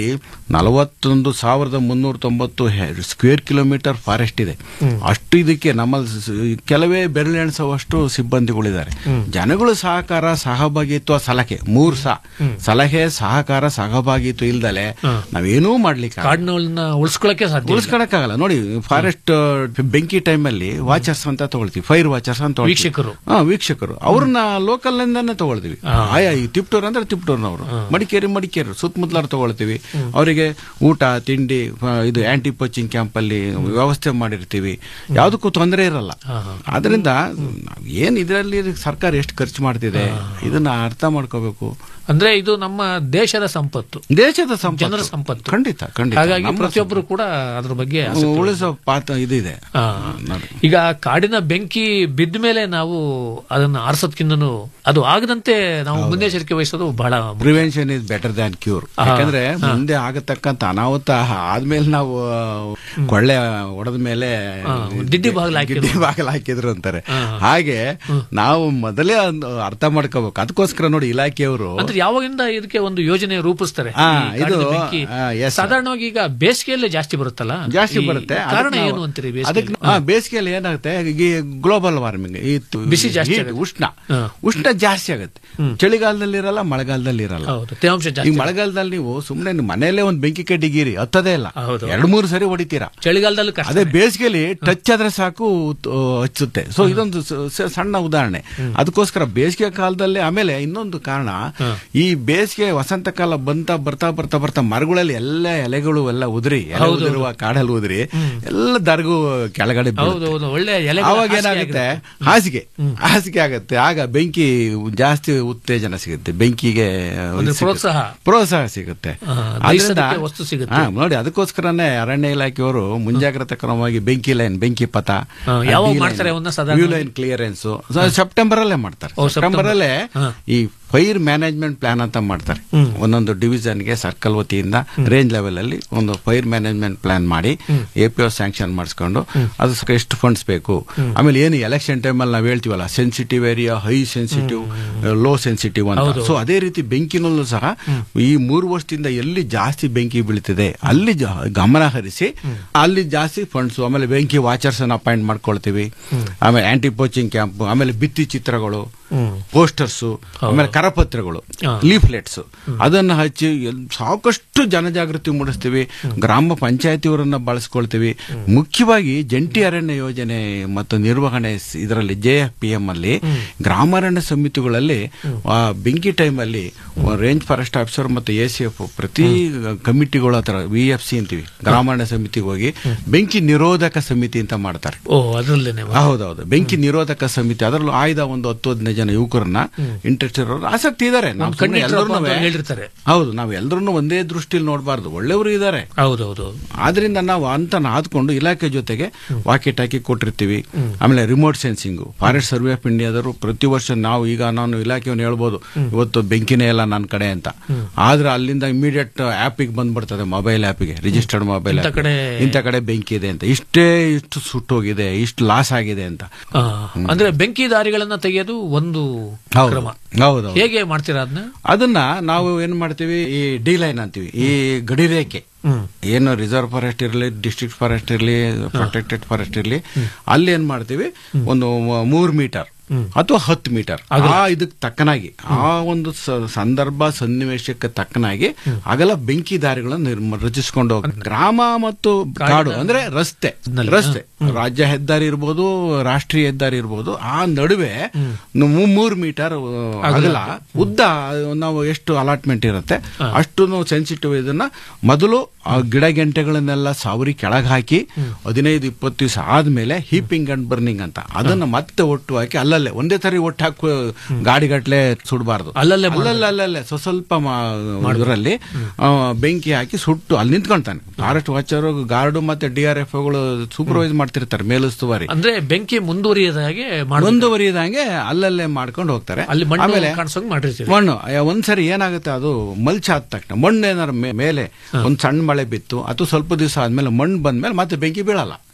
ನಲವತ್ತೊಂದು ಸಾವಿರದ ಮುನ್ನೂರ ತೊಂಬತ್ತು ಸ್ಕ್ವೇರ್ ಕಿಲೋಮೀಟರ್ ಫಾರೆಸ್ಟ್ ಇದೆ ಅಷ್ಟು ಇದಕ್ಕೆ ನಮ್ಮ ಸ- ಕೆಲವೇ ಬೆರಳೆಣಿಸುವಷ್ಟು ಸಿಬ್ಬಂದಿಗಳಿದ್ದಾರೆ ಜನಗಳು ಸಹಕಾರ ಸಹಭಾಗಿತ್ವ ಸಲಹೆ ಮೂರ್ ಸಹ ಸಲಹೆ ಸಹಕಾರ ಸಹಭಾಗಿತ್ವ ಇಲ್ದಲೆ ನಾವೇನೂ ಮಾಡ್ಲಿಕ್ಕೆ ಆಗಲ್ಲ. ಕಾಡಿನ ಉಳಿಸ್ಕೊಳ್ಳಕ್ಕೆ ಸಾಧ್ಯ ಇಲ್ಲ. ಉಳಿಸ್ಕೊಳಕ್ಕಾಗಲ್ಲ ನೋಡಿ ಫಾರೆಸ್ಟ್ ಬೆಂಕಿ ಟೈಮ್ ಅಲ್ಲಿ ವಾಚರ್ಸ್ ಅಂತ ತಗೊಳ್ತೀವಿ ಫೈರ್ ವಾಚರ್ಸ್ ಅಂತ ತಗೊಳ್ತೀವಿ. ವೀಕ್ಷಕರು. ಹಾ ವೀಕ್ಷಕರು ಅವ್ರನ್ನ ಲೋಕಲ್ ನಿಂದಾನೆ ತಗೊಳ್ತೀವಿ ಆಯಾ ಈ ತಿಪ್ಟೂರ್ ಅಂದ್ರೆ ತಿಪ್ಟೂರ್ನವರು ಮಡಿಕೇರಿ ಮಡಿಕೇರಿ ಸುತ್ತಮುತ್ತಲಾರು ತಗೊಳ್ತೀವಿ ಅವರಿಗೆ ಊಟ ತಿಂಡಿ ಆ, ಇದು ಆಂಟಿ ಪೋಚಿಂಗ್ ಕ್ಯಾಂಪ್ ಅಲ್ಲಿ ವ್ಯವಸ್ಥೆ ಮಾಡಿರ್ತೀವಿ ಯಾವುದಕ್ಕೂ ತೊಂದರೆ ಇರಲ್ಲ ಆದ್ರಿಂದ ನಾವ್ ಏನ್ ಇದರಲ್ಲಿ ಸರ್ಕಾರ ಎಷ್ಟು ಖರ್ಚು ಮಾಡ್ತಿದೆ ಇದನ್ನ ಅರ್ಥ ಮಾಡ್ಕೋಬೇಕು ಅಂದ್ರೆ ಇದು ನಮ್ಮ ದೇಶದ ಸಂಪತ್ತು ದೇಶದ ಸಂಪತ್ತು. ಜನರ ಸಂಪತ್ತು ಖಂಡಿತ ಖಂಡಿತ ಹಾಗಾಗಿ ನಮ್ಮ ಪ್ರತಿಯೊಬ್ಬರು ಕೂಡ ಅದ್ರ ಬಗ್ಗೆ ಆಸಕ್ತಿ ಉಳಿಸೋ ಪಾತ್ರ ಇದಿದೆ ಆ, ಈಗ ಕಾಡಿನ ಬೆಂಕಿ ಬಿದ್ದ ಮೇಲೆ ನಾವು ಅದನ್ನ ಆರಿಸೋದ್ಕಿಂತನೂ ಅದು ಆಗದಂತೆ ನಾವು ಮುನ್ನೆಚ್ಚರಿಕೆ ವಹಿಸೋದು ಬಹಳ ಮುಖ್ಯ. Prevention is better than cure ಆ, ಯಾಕಂದ್ರೆ ಆ. ಮುಂದೆ ಆಗತಕ್ಕಂತ ಅನಾಹುತ ಆದ್ಮೇಲೆ ನಾವು ಕೊಳ್ಳೆ ಹೊಡೆದ ಮೇಲೆ ಆ, ದಿಡ್ಡಿ ಬಾಗಿಲು ಹಾಕಿದ್ರು. ದಿಡ್ಡಿ ಬಾಗಿಲು ಹಾಕಿದ್ರು ಅಂತಾರೆ ಹಾಗೆ ನಾವು ಮೊದಲೇ ಒಂದು ಅರ್ಥ ಮಾಡ್ಕೋಬೇಕು ಅದಕ್ಕೋಸ್ಕರ ನೋಡಿ ಇಲಾಖೆಯವರು ಅಂದ್ರೆ ಯಾವಾಗಿಂದ ಇದಕ್ಕೆ ಒಂದು ಯೋಜನೆ ರೂಪಿಸ್ತಾರೆ ಆ, ಈ ಕಾಡಿನ ಇದು, ಬೆಂಕಿ ಆ, yes, sir. ಸಾಧಾರಣವಾಗಿ ಈಗ ಬೇಸಿಗೆಯಲ್ಲೇ ಜಾಸ್ತಿ ಬರುತ್ತಲ್ಲ ಜಾಸ್ತಿ ಈ ಬರುತ್ತೆ ಕಾರಣ ಅದಕ್ಕೆ ಏನು ನಾವು- ಅಂತೀರಿ ಅದಕ್ಕೆ ಬೇಸಿಗೆ ಹಾ, ಬೇಸಿಗೆಯಲ್ಲಿ ಏನಾಗುತ್ತೆ ಈ ಗ್ಲೋಬಲ್ ವಾರ್ಮಿಂಗ್ ಈ ತು- ಬಿಸಿ ಜಾಸ್ತಿ heat, ಆಗುತ್ತೆ. ಉಷ್ಣ ಉಷ್ಣ ಜಾಸ್ತಿ ಆಗುತ್ತೆ ಚಳಿಗಾಲದಲ್ಲಿ ಇರಲ್ಲ ಮಳೆಗಾಲದಲ್ಲಿ ಇರಲ್ಲ ಹೌದು ತೇವಾಂಶ ಈ ಜಾಸ್ತಿ ಮಳೆಗಾಲದಲ್ಲಿ ನೀವು ಸುಮ್ಮನೆ ಮನೆಯಲ್ಲೇ ಒಂದು ಬೆಂಕಿ ಕಡ್ಡಿಗೀರಿ ಹತ್ತದೇ ಇಲ್ಲ ಹೌದು. ಎರಡು ಮೂರು ಸರಿ ಹೊಡಿತೀರಾ ಚಳಿಗಾಲದಲ್ಲಿ ಕಷ್ಟ ಅದೇ ಬೇಸಿಗೆಲಿ ಟಚ್ ಆದ್ರೆ ಸಾಕು ಆ, ಹಚ್ಚುತ್ತೆ ಸೊ ಇದೊಂದು ಸ- ಸ- ಸಣ್ಣ ಉದಾಹರಣೆ ಅದಕ್ಕೋಸ್ಕರ ಬೇಸಿಗೆ ಕಾಲದಲ್ಲಿ ಆಮೇಲೆ ಇನ್ನೊಂದು ಕಾರಣ ಈ ಬೇಸಿಗೆ ವಸಂತ ಕಾಲ ಬಂತ ಬರ್ತಾ ಬರ್ತಾ ಬರ್ತಾ ಮರಗಳಲ್ಲಿ ಎಲ್ಲ ಎಲೆಗಳು ಎಲ್ಲ ಉದುರಿ ಎಲೆ ಹೌದು, ಉದುರುವ ಕಾಡಲ್ಲಿ ಉದುರಿ ಎಲ್ಲ ದರ್ಗು ಕೆಳಗಡೆ ಬೀಳುತ್ತೆ. ಹೌದು ಹೌದು ಒಳ್ಳೆ ಎಲೆ ಆವಾಗ ಏನಾಗುತ್ತೆ ಹಾಸಿಗೆ ಹಾಸಿಗೆ ಆಗುತ್ತೆ ಆಗ ಬೆಂಕಿ ಜಾಸ್ತಿ ಉತ್ತೇಜನ ಸಿಗುತ್ತೆ ಬೆಂಕಿಗೆ ಒಂದು ಸಿಗುತ್ತೆ. ಪ್ರೋತ್ಸಾಹ. ಪ್ರೋತ್ಸಾಹ ಸಿಗುತ್ತೆ ಆ, ಆದ್ರಿಂದ- ದಹಿಸೋದಕ್ಕೆ ವಸ್ತು ಸಿಗುತ್ತೆ. ಹಾ, ನೋಡಿ ಅದಕ್ಕೋಸ್ಕರನೇ ಅರಣ್ಯ ಇಲಾಖೆಯವರು ಮುಂಜಾಗ್ರತಾ ಕ್ರಮವಾಗಿ ಬೆಂಕಿ ಲೈನ್ ಬೆಂಕಿ ಪಥ ಹಾ, ಯಾವಾಗ ಮಾಡ್ತಾರೆ ಅವನ್ನ ಸಾಧಾರಣವಾಗಿ? ವ್ಯೂ ಲೈನ್ ಕ್ಲಿಯರೆನ್ಸ್ ಸೆಪ್ಟೆಂಬರ್ ಅಲ್ಲೇ ಮಾಡ್ತಾರೆ ಓ, ಸೆಪ್ಟೆಂಬರ್ ಅಲ್ಲೇ ಹಾ. ಈ ಫೈರ್ ಮ್ಯಾನೇಜ್ಮೆಂಟ್ ಪ್ಲಾನ್ ಅಂತ ಮಾಡ್ತಾರೆ ಒಂದೊಂದು ಡಿವಿಷನ್ಗೆ ಸರ್ಕಲ್ ವತಿಯಿಂದ ರೇಂಜ್ ಲೆವೆಲ್ ಅಲ್ಲಿ ಒಂದು ಫೈರ್ ಮ್ಯಾನೇಜ್ಮೆಂಟ್ ಪ್ಲಾನ್ ಮಾಡಿ ಎ ಪಿ ಸ್ಯಾಂಕ್ಷನ್ ಮಾಡಿಸ್ಕೊಂಡು ಅದಕ್ಕೆ ಎಷ್ಟು ಫಂಡ್ಸ್ ಬೇಕು ಆಮೇಲೆ ಏನು ಎಲೆಕ್ಷನ್ ಟೈಮಲ್ಲಿ ನಾವು ಹೇಳ್ತೀವಲ್ಲ sensitive area high sensitive low sensitive ಅಂತ ಹೌದು. ಸೊ ಅದೇ ರೀತಿ ಬೆಂಕಿನಲ್ಲೂ ಸಹ ಈ ಮೂರು ವರ್ಷದಿಂದ ಎಲ್ಲಿ ಜಾಸ್ತಿ ಬೆಂಕಿ ಬೀಳ್ತಿದೆ ಅಲ್ಲಿ ಜ- ಗಮನ ಹರಿಸಿ ಅಲ್ಲಿ ಜಾಸ್ತಿ ಫಂಡ್ಸ್ ಆಮೇಲೆ ಬೆಂಕಿ ವಾಚರ್ಸ್ ಅನ್ನ ಅಪಾಯಿಂಟ್ ಮಾಡ್ಕೊಳ್ತೀವಿ ಆಮೇಲೆ ಆಂಟಿ ಪೋಚಿಂಗ್ ಕ್ಯಾಂಪ್ ಆಮೇಲೆ ಭಿತ್ತಿ ಚಿತ್ರಗಳು ಪೋಸ್ಟರ್ಸ್ ಆಮೇಲೆ ಕರಪತ್ರಗಳು ಲೀಫ್ಲೆಟ್ಸ್ ಅದನ್ನ ಹಚ್ಚಿ ಎಲ್- ಸಾಕಷ್ಟು ಜನಜಾಗೃತಿ ಮೂಡಿಸ್ತೀವಿ ಗ್ರಾಮ ಪಂಚಾಯತಿಯವರನ್ನ ಬಳಸ್ಕೊಳ್ತೀವಿ ಮುಖ್ಯವಾಗಿ ಜಂಟಿ ಅರಣ್ಯ ಯೋಜನೆ ಮತ್ತು ನಿರ್ವಹಣೆ ಇದರಲ್ಲಿ ಜೆ ಎಫ್ ಪಿ ಎಂ ಅಲ್ಲಿ ಗ್ರಾಮಾರಣ್ಯ ಸಮಿತಿಗಳಲ್ಲಿ ಆ, ಬೆಂಕಿ ಟೈಮ್ ಅಲ್ಲಿ ರೇಂಜ್ ಫಾರೆಸ್ಟ್ ಆಫೀಸರ್ ಮತ್ತು ಎ ಸಿ ಎಫ್ ಪ್ರತಿ ಕಮಿಟಿಗಳ ಹತ್ರ ವಿ ಎಫ್ ಸಿ ಅಂತೀವಿ ಗ್ರಾಮಾರಣ್ಯ ಸಮಿತಿಗೆ ಹೋಗಿ ಬೆಂಕಿ ನಿರೋಧಕ ಸಮಿತಿ ಅಂತ ಮಾಡ್ತಾರೆ ಓ ಅದರಲ್ಲೇನೆ ಹೌದೌದು ಬೆಂಕಿ ನಿರೋಧಕ ಸಮಿತಿ ಅದರಲ್ಲೂ ಆಯ್ದ ಒಂದು ಹತ್ತು ಹದಿನೈದು ಜನ ಯುವಕರನ್ನ ಇಂಟ್ರೆಸ್ಟ್ ಇರೋರು ಆಸಕ್ತಿ ಇದ್ದಾರೆ ನಾವು ಒಂದು ಕಣ್ಣಿಟ್ರಪ್ಪ ಎಲ್ಲರನ್ನೂ ಅಂತ ಹೇಳಿರ್ತಾರೆ. ಹೌದು ನಾವು ಎಲ್ಲರನ್ನೂ ಒಂದೇ ದೃಷ್ಟಿಯಲ್ಲಿ ನೋಡಬಾರ್ದು ಒಳ್ಳೆಯವರು ಇದ್ದಾರೆ ಹೌದೌದು ಆದ್ರಿಂದ ನಾವು ಅಂತ ಆದ್ಕೊಂಡು ಇಲಾಖೆ ಜೊತೆಗೆ ವಾಕಿ ಟಾಕಿ ಕೊಟ್ಟಿರ್ತೀವಿ ಆಮೇಲೆ remote sensing forest survey of ಇಂಡಿಯಾದವರು ಪ್ರತಿ ವರ್ಷ ನಾವು ಈಗ ನಾನು ಇಲಾಖೆಯನ್ನು ಹೇಳ್ಬೋದು ಇವತ್ತು ಬೆಂಕಿನೇ ಇಲ್ಲ ನನ್ನ ಕಡೆ ಅಂತ ಆದ್ರೆ ಅಲ್ಲಿಂದ ಇಮಿಡಿಯೇಟ್ ಆಪಿಗೆ ಬಂದ್ಬಿಡ್ತದೆ ಮೊಬೈಲ್ ಆಪಿಗೆ ರಿಜಿಸ್ಟರ್ಡ್ ಮೊಬೈಲ್ ಇಂಥ ಕಡೆ- ಇಂಥ ಕಡೆ ಬೆಂಕಿ ಇದೆ ಅಂತ ಇಷ್ಟೇ ಇಷ್ಟು ಸುಟ್ಟೋಗಿದೆ ಇಷ್ಟು ಲಾಸ್ ಆಗಿದೆ ಅಂತ ಆ, ಅಂದ್ರೆ ಬೆಂಕಿ ದಾರಿಗಳನ್ನ ತೆಗೆಯೋದು ಒಂದು ಹೌದು. ಕ್ರಮ ಹೌದು ಹೇಗೆ ಮಾಡ್ತೀರಾ ಅದನ್ನ ಅದನ್ನ ನಾವು ಏನ್ ಮಾಡ್ತೀವಿ ಈ ಡಿ ಲೈನ್ ಅಂತೀವಿ ಈ ಗಡಿ ರೇಖೆ ಏನು ರಿಸರ್ವ್ ಫಾರೆಸ್ಟ್ ಇರಲಿ ಡಿಸ್ಟ್ರಿಕ್ಟ್ ಫಾರೆಸ್ಟ್ ಇರಲಿ ಪ್ರೊಟೆಕ್ಟೆಡ್ ಫಾರೆಸ್ಟ್ ಇರಲಿ ಅಲ್ಲಿ ಏನ್ ಮಾಡ್ತೀವಿ ಒಂದು ಮೂರ್ ಮೀಟರ್ ಅಥವಾ ಹತ್ತು ಮೀಟರ್ ಆ ಇದಕ್ಕೆ ತಕ್ಕನಾಗಿ ಆ ಒಂದು ಸ- ಸಂದರ್ಭ ಸನ್ನಿವೇಶಕ್ಕೆ ತಕ್ಕನಾಗಿ ಅಗಲ ಬೆಂಕಿ ದಾರಿಗಳನ್ನು ನಿರ್ಮ- ರಚಿಸ್ಕೊಂಡು ಹೋಗ್- ಗ್ರಾಮ ಮತ್ತು ಕಾಡು ಅಂದ್ರೆ ರಸ್ತೆ ರಸ್ತೆ ರಾಜ್ಯ ಹೆದ್ದಾರಿ ಇರ್ಬೋದು ರಾಷ್ಟ್ರೀಯ ಹೆದ್ದಾರಿ ಇರ್ಬೋದು ಆ ನಡುವೆ ನು- ಮೂರು ಮೀಟರ್ ಆ, ಅಗಲ ಉದ್ದ ನಾವು ಎಷ್ಟು ಅಲಾಟ್ಮೆಂಟ್ ಇರುತ್ತೆ ಅಷ್ಟು ನಾವು ಸೆನ್ಸಿಟಿವ್ ಇದನ್ನ ಮೊದಲು ಆ ಗಿಡ ಗೆಂಟೆಗಳನ್ನೆಲ್ಲ ಸಾವರಿ ಕೆಳಗೆ ಹಾಕಿ ಹದಿನೈದು ಇಪ್ಪತ್ತು ದಿವಸ ಆದ್ಮೇಲೆ ಹೀಪಿಂಗ್ ಅಂಡ್ ಬರ್ನಿಂಗ್ ಅಂತ ಅದನ್ನ ಮತ್ತೆ ಒಟ್ಟು ಹಾಕಿ ಅಲ್ಲಲ್ಲೇ ಒಂದೇ ತರಿ ಒಟ್ಟು ಹಾಕಿ ಗಾಡಿಗಟ್ಲೆ ಸುಡಬಾರ್ದು ಅಲ್ಲಲ್ಲೇ ಅಲ್ಲಲ್ಲೇ ಅಲ್ಲಲ್ಲೇ ಸ್ವ ಸ್ವಲ್ಪ ಇದರಲ್ಲಿ ಬೆಂಕಿ ಹಾಕಿ ಸುಟ್ಟು ಅಲ್ಲಿ ನಿಂತ್ಕೊಳ್ತಾನೆ ಫಾರೆಸ್ಟ್ ವಾಚರ್ ಗಾರ್ಡು ಮತ್ತೆ ಡಿ ಆರ್ ಎಫ್ ಗಳು ಸೂಪರ್ವೈಸ್ ಮಾಡ್ತಿರ್ತಾರೆ ಮೇಲುಸ್ತುವಾರಿ ಅಂದ್ರೆ ಬೆಂಕಿ ಮುಂದುವರಿಯದ ಹಾಗೆ ಮಾಡ್ಬೇಕು. ಮುಂದುವರಿಯದಂಗೆ ಅಲ್ಲಲ್ಲೇ ಮಾಡ್ಕೊಂಡು ಹೋಗ್ತಾರೆ ಅಲ್ಲಿ ಮಣ್ಣು ಆಮೇಲೆ ಕಾಣಿಸೋಂಗ್ ಮಾಡಿರ್ತೀರಿ ಮಣ್ಣು ಅಯ್ಯ, ಒಂದ್ಸರಿ ಏನಾಗುತ್ತೆ ಅದು ಮಲ್ಚ ಆದ ತಕ್ಷಣ ಮಣ್ಣು ಏನಾರು ಮೇ- ಮೇಲೆ ಒಂದ್ ಸಣ್ಣ ಮಳೆ ಬಿತ್ತು ಅಥವಾ ಸ್ವಲ್ಪ ದಿವಸ ಆದ್ಮೇಲೆ ಮಣ್ಣು ಬಂದ್ಮೇಲೆ ಮತ್ತೆ ಬೆಂಕಿ ಬೀಳಲ್ಲ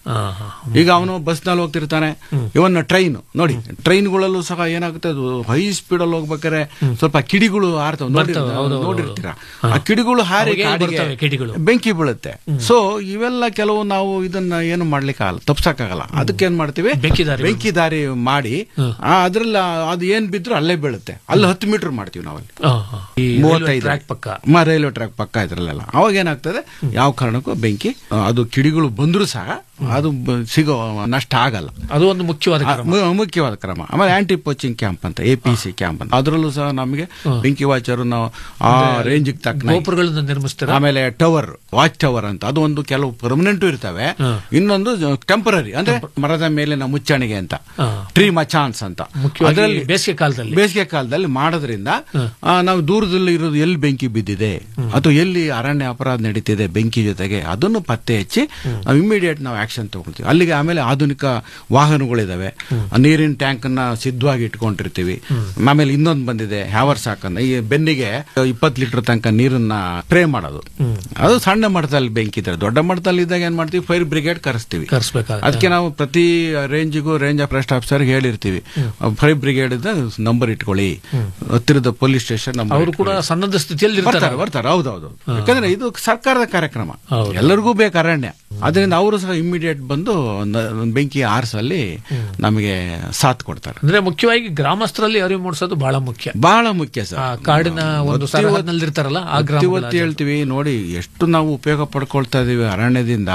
ಹಾ, ಹಾ. ಈಗ ಅವನು ಬಸ್ನಲ್ಲಿ ಹೋಗ್ತಿರ್ತಾನೆ ಇವನ್ ಟ್ರೈನ್ ನೋಡಿ ಟ್ರೈನ್ಗಳಲ್ಲೂ ಸಹ ಏನಾಗುತ್ತೆ ಅದು ಹೈ ಸ್ಪೀಡ್ ಅಲ್ಲಿ ಹೋಗ್ಬೇಕಾದ್ರೆ ಸ್ವಲ್ಪ ಕಿಡಿಗಳು ಹಾರ್ತವೆ ನೋಡಿ ಬರ್ತವೆ, ಹೌದು, ಹೌದು, ನೋಡಿರ್ತೀರಾ ಆ ಕಿಡಿಗಳು ಹಾರಿ ಅವಾಗೇ ಕಾಡಿಗೆ ಬರ್ತವೆ ಕಿಡಿಗಳು. ಬೆಂಕಿ ಬೀಳುತ್ತೆ ಸೊ ಇವೆಲ್ಲ ಕೆಲವು ನಾವು ಇದನ್ನ ಏನು ಮಾಡ್ಲಿಕ್ಕೆ ಆಗಲ್ಲ ತಪ್ಸಕ್ಕಾಗಲ್ಲ ಅದಕ್ಕೆ ಏನ್ ಮಾಡ್ತೀವಿ ಬೆಂಕಿ ದಾರಿ ಬೆಂಕಿ ದಾರಿ ಮಾಡಿ ಆ, ಅದ್ರಲ್ಲಿ ಅದು ಏನ್ ಬಿದ್ರು ಅಲ್ಲೇ ಬೀಳುತ್ತೆ ಅಲ್ಲಿ ಹತ್ತು ಮೀಟರ್ ಮಾಡ್ತೀವಿ ನಾವಲ್ಲಿ ಹಾ, ಹಾ. ಈ ರೈಲ್ವೆ ಮೂವತ್ತೈದು ಟ್ರ್ಯಾಕ್ ಪಕ್ಕ ಮ- ರೈಲ್ವೆ ಟ್ರ್ಯಾಕ್ ಪಕ್ಕ ಇದ್ರಲ್ಲೆಲ್ಲ ಅವಾಗ ಏನಾಗ್ತದೆ ಯಾವ ಕಾರಣಕ್ಕೂ ಬೆಂಕಿ ಆ, ಅದು ಕಿಡಿಗಳು ಬಂದರೂ ಸಹ ಅದು ಬ- ಸಿಗೋ ನಷ್ಟ ಆಗಲ್ಲ ಅದು ಒಂದು ಮುಖ್ಯವಾದ ಆ, ಕ್ರಮ ಮು- ಮುಖ್ಯವಾದ ಕ್ರಮ ಆಮೇಲೆ ಆಂಟಿ ಪೋಚಿಂಗ್ ಕ್ಯಾಂಪ್ ಅಂತ ಎ ಪಿ ಸಿ ಕ್ಯಾಂಪ್ ಅಂತ ಅದರಲ್ಲೂ ಸಹ ನಮಗೆ ಬೆಂಕಿ ವಾಚರು ನಾವು ಆ ರೇಂಜ್ ತಕ್ಕ ಗೋಪುರಗಳನ್ನ ನಿರ್ಮಿಸ್ತಾರೆ ಆಮೇಲೆ ಟವರ್ ವಾಚ್ ಟವರ್ ಅಂತ ಅದು ಒಂದು ಕೆಲವು ಪರ್ಮನೆಂಟ್ ಇರ್ತವೆ ಇನ್ನೊಂದು ಟೆಂಪರರಿ ಅಂದ್ರೆ ಮರದ ಮೇಲಿನ ಮುಚ್ಚಣಿಗೆ ಅಂತ ಟ್ರೀ ಮಚಾನ್ಸ್ ಅಂತ ಮುಖ್ಯವಾಗಿ ಅದರಲ್ಲಿ ಬೇಸಿಗೆ ಕಾಲದಲ್ಲಿ ಬೇಸಿಗೆ ಕಾಲದಲ್ಲಿ ಮಾಡೋದ್ರಿಂದ ಆ, ನಾವು ದೂರದಲ್ಲಿ ಇರೋದು ಎಲ್ಲಿ ಬೆಂಕಿ ಬಿದ್ದಿದೆ ಅಥವಾ ಎಲ್ಲಿ ಅರಣ್ಯ ಅಪರಾಧ ನಡೀತಿದೆ ಬೆಂಕಿ ಜೊತೆಗೆ ಅದನ್ನು ಪತ್ತೆ ಹಚ್ಚಿ ನಾವು ಇಮಿಡಿಯೇಟ್ ನಾವು ಆಕ್ಷನ್ ತಗೊಳ್ತೀವಿ ಅಲ್ಲಿಗೆ ಆಮೇಲೆ ಆಧುನಿಕ ವಾಹನಗಳಿದಾವೆ ಆ ನೀರಿನ ಟ್ಯಾಂಕ್ ಅನ್ನ ಸಿದ್ಧವಾಗಿ ಇಟ್ಕೊಂಡಿರ್ತೀವಿ ಆಮೇಲೆ ಇನ್ನೊಂದು ಬಂದಿದೆ ಹ್ಯಾವರ್ ಸಾಕನ್ನ ಈ ಬೆನ್ನಿಗೆ ಇಪ್ಪತ್ತು ಲೀಟರ್ ತನಕ ನೀರನ್ನ ಸ್ಪ್ರೇ ಮಾಡೋದು ಅದು ಸಣ್ಣ ಮಟ್ಟದಲ್ಲಿ ಬೆಂಕಿ ಇದ್ರೆ ದೊಡ್ಡ ಮಟ್ಟದಲ್ಲಿ ಇದ್ದಾಗ ಏನ್ ಮಾಡ್ತೀವಿ ಫೈರ್ ಬ್ರಿಗೇಡ್ ಕರೆಸ್ತೀವಿ ಕರೆಸ್ಬೇಕಾಗುತ್ತೆ. ಅದಕ್ಕೆ ನಾವು ಪ್ರತಿ ರೇಂಜಿಗೂ ರೇಂಜ್ ಆಫ್ ಫಾರೆಸ್ಟ್ ಆಫೀಸರ್ ಹೇಳಿರ್ತೀವಿ ಫೈರ್ ಬ್ರಿಗೇಡ್ ನಂಬರ್ ಇಟ್ಕೊಳ್ಳಿ ಹತ್ತಿರದ ಪೊಲೀಸ್ ಸ್ಟೇಷನ್ ನಂಬರ್ ಅವರು ಕೂಡ ಸನ್ನದ್ಧ ಸ್ಥಿತಿಯಲ್ಲಿ ಇರ್ತಾರೆ ಬರ್ತಾರೆ ಬರ್ತಾರೆ ಹೌದೌದು ಯಾಕಂದ್ರೆ ಇದು ಸರ್ಕಾರದ ಕಾರ್ಯಕ್ರಮ ಎಲ್ಲರಿಗೂ ಬೇಕು ಅರಣ್ಯ ಅದರಿಂದ ಅವರು ಸಹ ಇಮಿಡಿಯೇಟ್ ಬಂದು ನ- ಬೆಂಕಿ ಆರಿಸಲ್ಲಿ ನಮಗೆ ಸಾಥ್ ಕೊಡ್ತಾರೆ ಅಂದ್ರೆ ಮುಖ್ಯವಾಗಿ ಗ್ರಾಮಸ್ಥರಲ್ಲಿ ಅರಿವು ಮೂಡಿಸೋದು ಬಹಳ ಮುಖ್ಯ ಬಹಳ ಮುಖ್ಯ ಸರ್ ಆ ಕಾಡಿನ ಒಂದು ಒತ್ತಿ ಸರಹದ್ನಲ್ಲಿ ಇರ್ತಾರಲ್ಲ ಆ ಒತ್ತಿ ಗ್ರಾಮಗಳ ಒತ್ತಿ ಹೇಳ್ತೀವಿ ನೋಡಿ ಎಷ್ಟು ನಾವು ಉಪಯೋಗ ಪಡ್ಕೊಳ್ತಾ ಇದೀವಿ ಅರಣ್ಯದಿಂದ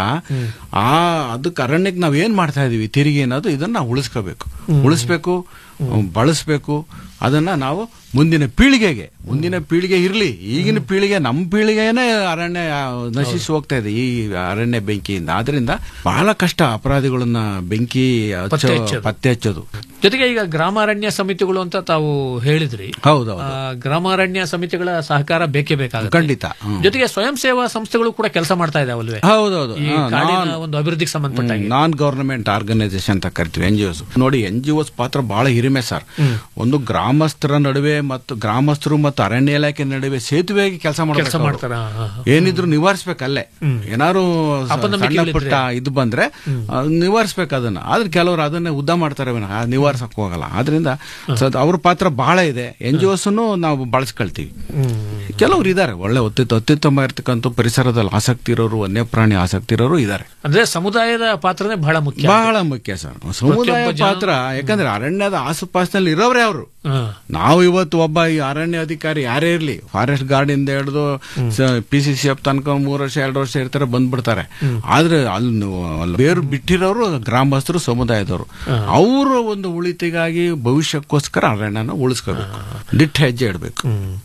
ಆ ಅದಕ್ಕೆ ಅರಣ್ಯಕ್ಕೆ ನಾವು ಏನ್ ಮಾಡ್ತಾ ಇದೀವಿ ತಿರುಗಿ ಅನ್ನೋದು ಇದನ್ನ ನಾವು ಉಳಿಸ್ಕೋಬೇಕು ಉಳಿಸ್ಬೇಕು ಬಳಸ್ಬೇಕು ಅದನ್ನ ನಾವು ಮುಂದಿನ ಪೀಳಿಗೆಗೆ ಮುಂದಿನ ಪೀಳಿಗೆ ಇರಲಿ ಈಗಿನ ಪೀಳಿಗೆ ನಮ್ಮ ಪೀಳಿಗೆನೇ ಅರಣ್ಯ ನಶಿಸಿ ಹೋಗ್ತಾ ಇದೆ ಈ ಅರಣ್ಯ ಬೆಂಕಿಯಿಂದ ಆದ್ರಿಂದ ಬಹಳ ಕಷ್ಟ ಅಪರಾಧಿಗಳನ್ನ ಬೆಂಕಿ ಹಚ್ಚೋ- ಪತ್ತೆ ಹಚ್ಚೋದು. ಪತ್ತೆ ಹಚ್ಚೋದು ಜೊತೆಗೆ ಈಗ ಗ್ರಾಮಾರಣ್ಯ ಸಮಿತಿಗಳು ಅಂತ ತಾವು ಹೇಳಿದ್ರಿ ಹೌದೌದು ಆ, ಗ್ರಾಮಾರಣ್ಯ ಸಮಿತಿಗಳ ಸಹಕಾರ ಬೇಕೇ ಬೇಕಾಗುತ್ತೆ ಖಂಡಿತ ಹ್ಮ್. ಜೊತೆಗೆ ಸ್ವಯಂ ಸೇವಾ ಸಂಸ್ಥೆಗಳು ಕೂಡ ಕೆಲಸ ಮಾಡ್ತಾ ಇದಾವಲ್ವೇ ಹೌದೌದು ಈ ಹಾ, ಕಾಡಿನ ನಾನ್- ಒಂದು ಅಭಿವೃದ್ಧಿಗೆ ಸಂಬಂಧಪಟ್ಟ ಹಾಗೆ. ನಾನ್ ಗವರ್ನಮೆಂಟ್ ಆರ್ಗನೈಸೇಷನ್ ಅಂತ ಕರಿತೀವಿ ಎನ್ ಜಿ ಒಸ್ ನೋಡಿ ಎನ್ ಜಿ ಒಸ್ ಪಾತ್ರ ಬಹಳ ಹಿರಿಮೆ ಸರ್ ಒಂದು ಗ್ರಾಮಸ್ಥರ ನಡುವೆ ಮತ್ತು ಗ್ರಾಮಸ್ಥರು ಮತ್ತು ಅರಣ್ಯ ಇಲಾಖೆ ನಡುವೆ ಸೇತುವೆಯಾಗಿ ಕೆಲಸ ಕೆಲಸ ಮಾಡ್ತಾರ ಏನಿದ್ರು ನಿವಾರಿಸ್ಬೇಕಲ್ಲೇ ಏನಾದ್ರು ಸ- ಸಣ್ಣ ಅಪನಂಬಿಕೆಗಳಿದ್ರೆ. ಪುಟ್ಟ ಇದು ಬಂದ್ರೆ ಆ, ನಿವಾರಿಸ್ಬೇಕು ಅದನ್ನ ಆದ್ರೆ ಕೆಲವರು ಅದನ್ನೇ ಉದ್ದ ಮಾಡ್ತಾರೆ ವಿನಃ ನಿವಾರಿಸಕ್ ಹೋಗಲ್ಲ ಆದ್ರಿಂದ ಸೊ ಅದು ಅವ್ರ ಪಾತ್ರ ಬಹಳ ಇದೆ ಎನ್ ಜಿ ಒಸ್ ನಾವು ಬಳಸ್ಕೊಳ್ತೀವಿ ಕೆಲವರು ಇದ್ದಾರೆ ಒಳ್ಳೆ ಅತ್ಯುತ್ತ ಅತ್ಯುತ್ತಮ ಇರ್ತಕ್ಕಂಥ ಪರಿಸರದಲ್ಲಿ ಆಸಕ್ತಿ ಇರೋರು ವನ್ಯಪ್ರಾಣಿ ಆಸಕ್ತಿ ಇರೋರು ಇದ್ದಾರೆ ಅಂದ್ರೆ ಸಮುದಾಯದ ಪಾತ್ರನೇ ಬಹಳ ಮುಖ್ಯ ಬಹಳ ಮುಖ್ಯ ಸರ್ ಸಮುದಾಯ ಪ್ರತಿಯೊಬ್ಬ ಜನ- ಪಾತ್ರ ಯಾಕಂದ್ರೆ ಅರಣ್ಯದ ಆಸುಪಾಸಿನಲ್ಲಿ ಇರೋರೇ ಅವರು ಹಾ. ನಾವು ಇವತ್ತು ಒಬ್ಬ ಈ ಅರಣ್ಯ ಅಧಿಕಾರಿ ಯಾರೇ ಇರ್ಲಿ ಫಾರೆಸ್ಟ್ ಗಾರ್ಡ್ ಇಂದ ಹಿಡಿದು ಪಿ ಸಿ ಸಿ ಎಫ್ ತನಕ ಮೂರು ವರ್ಷ ಎರಡು ವರ್ಷ ಇರ್ತಾರೆ ಬಂದ್ಬಿಡ್ತಾರೆ ಆದ್ರೆ ಅಲ್ಲಿ ನೀವು- ಅಲ್ಲಿ ಬೇರು ಬಿಟ್ಟಿರೋರು ಗ್ರಾಮಸ್ಥರು ಸಮುದಾಯದವರು ಅವರ ಒಂದು ಉಳಿತಿಗಾಗಿ ಭವಿಷ್ಯಕ್ಕೋಸ್ಕರ ಅರಣ್ಯನ ಉಳಿಸ್ಕೋಬೇಕು ದಿಟ್ಟ ಹೆಜ್ಜೆ ಇಡಬೇಕು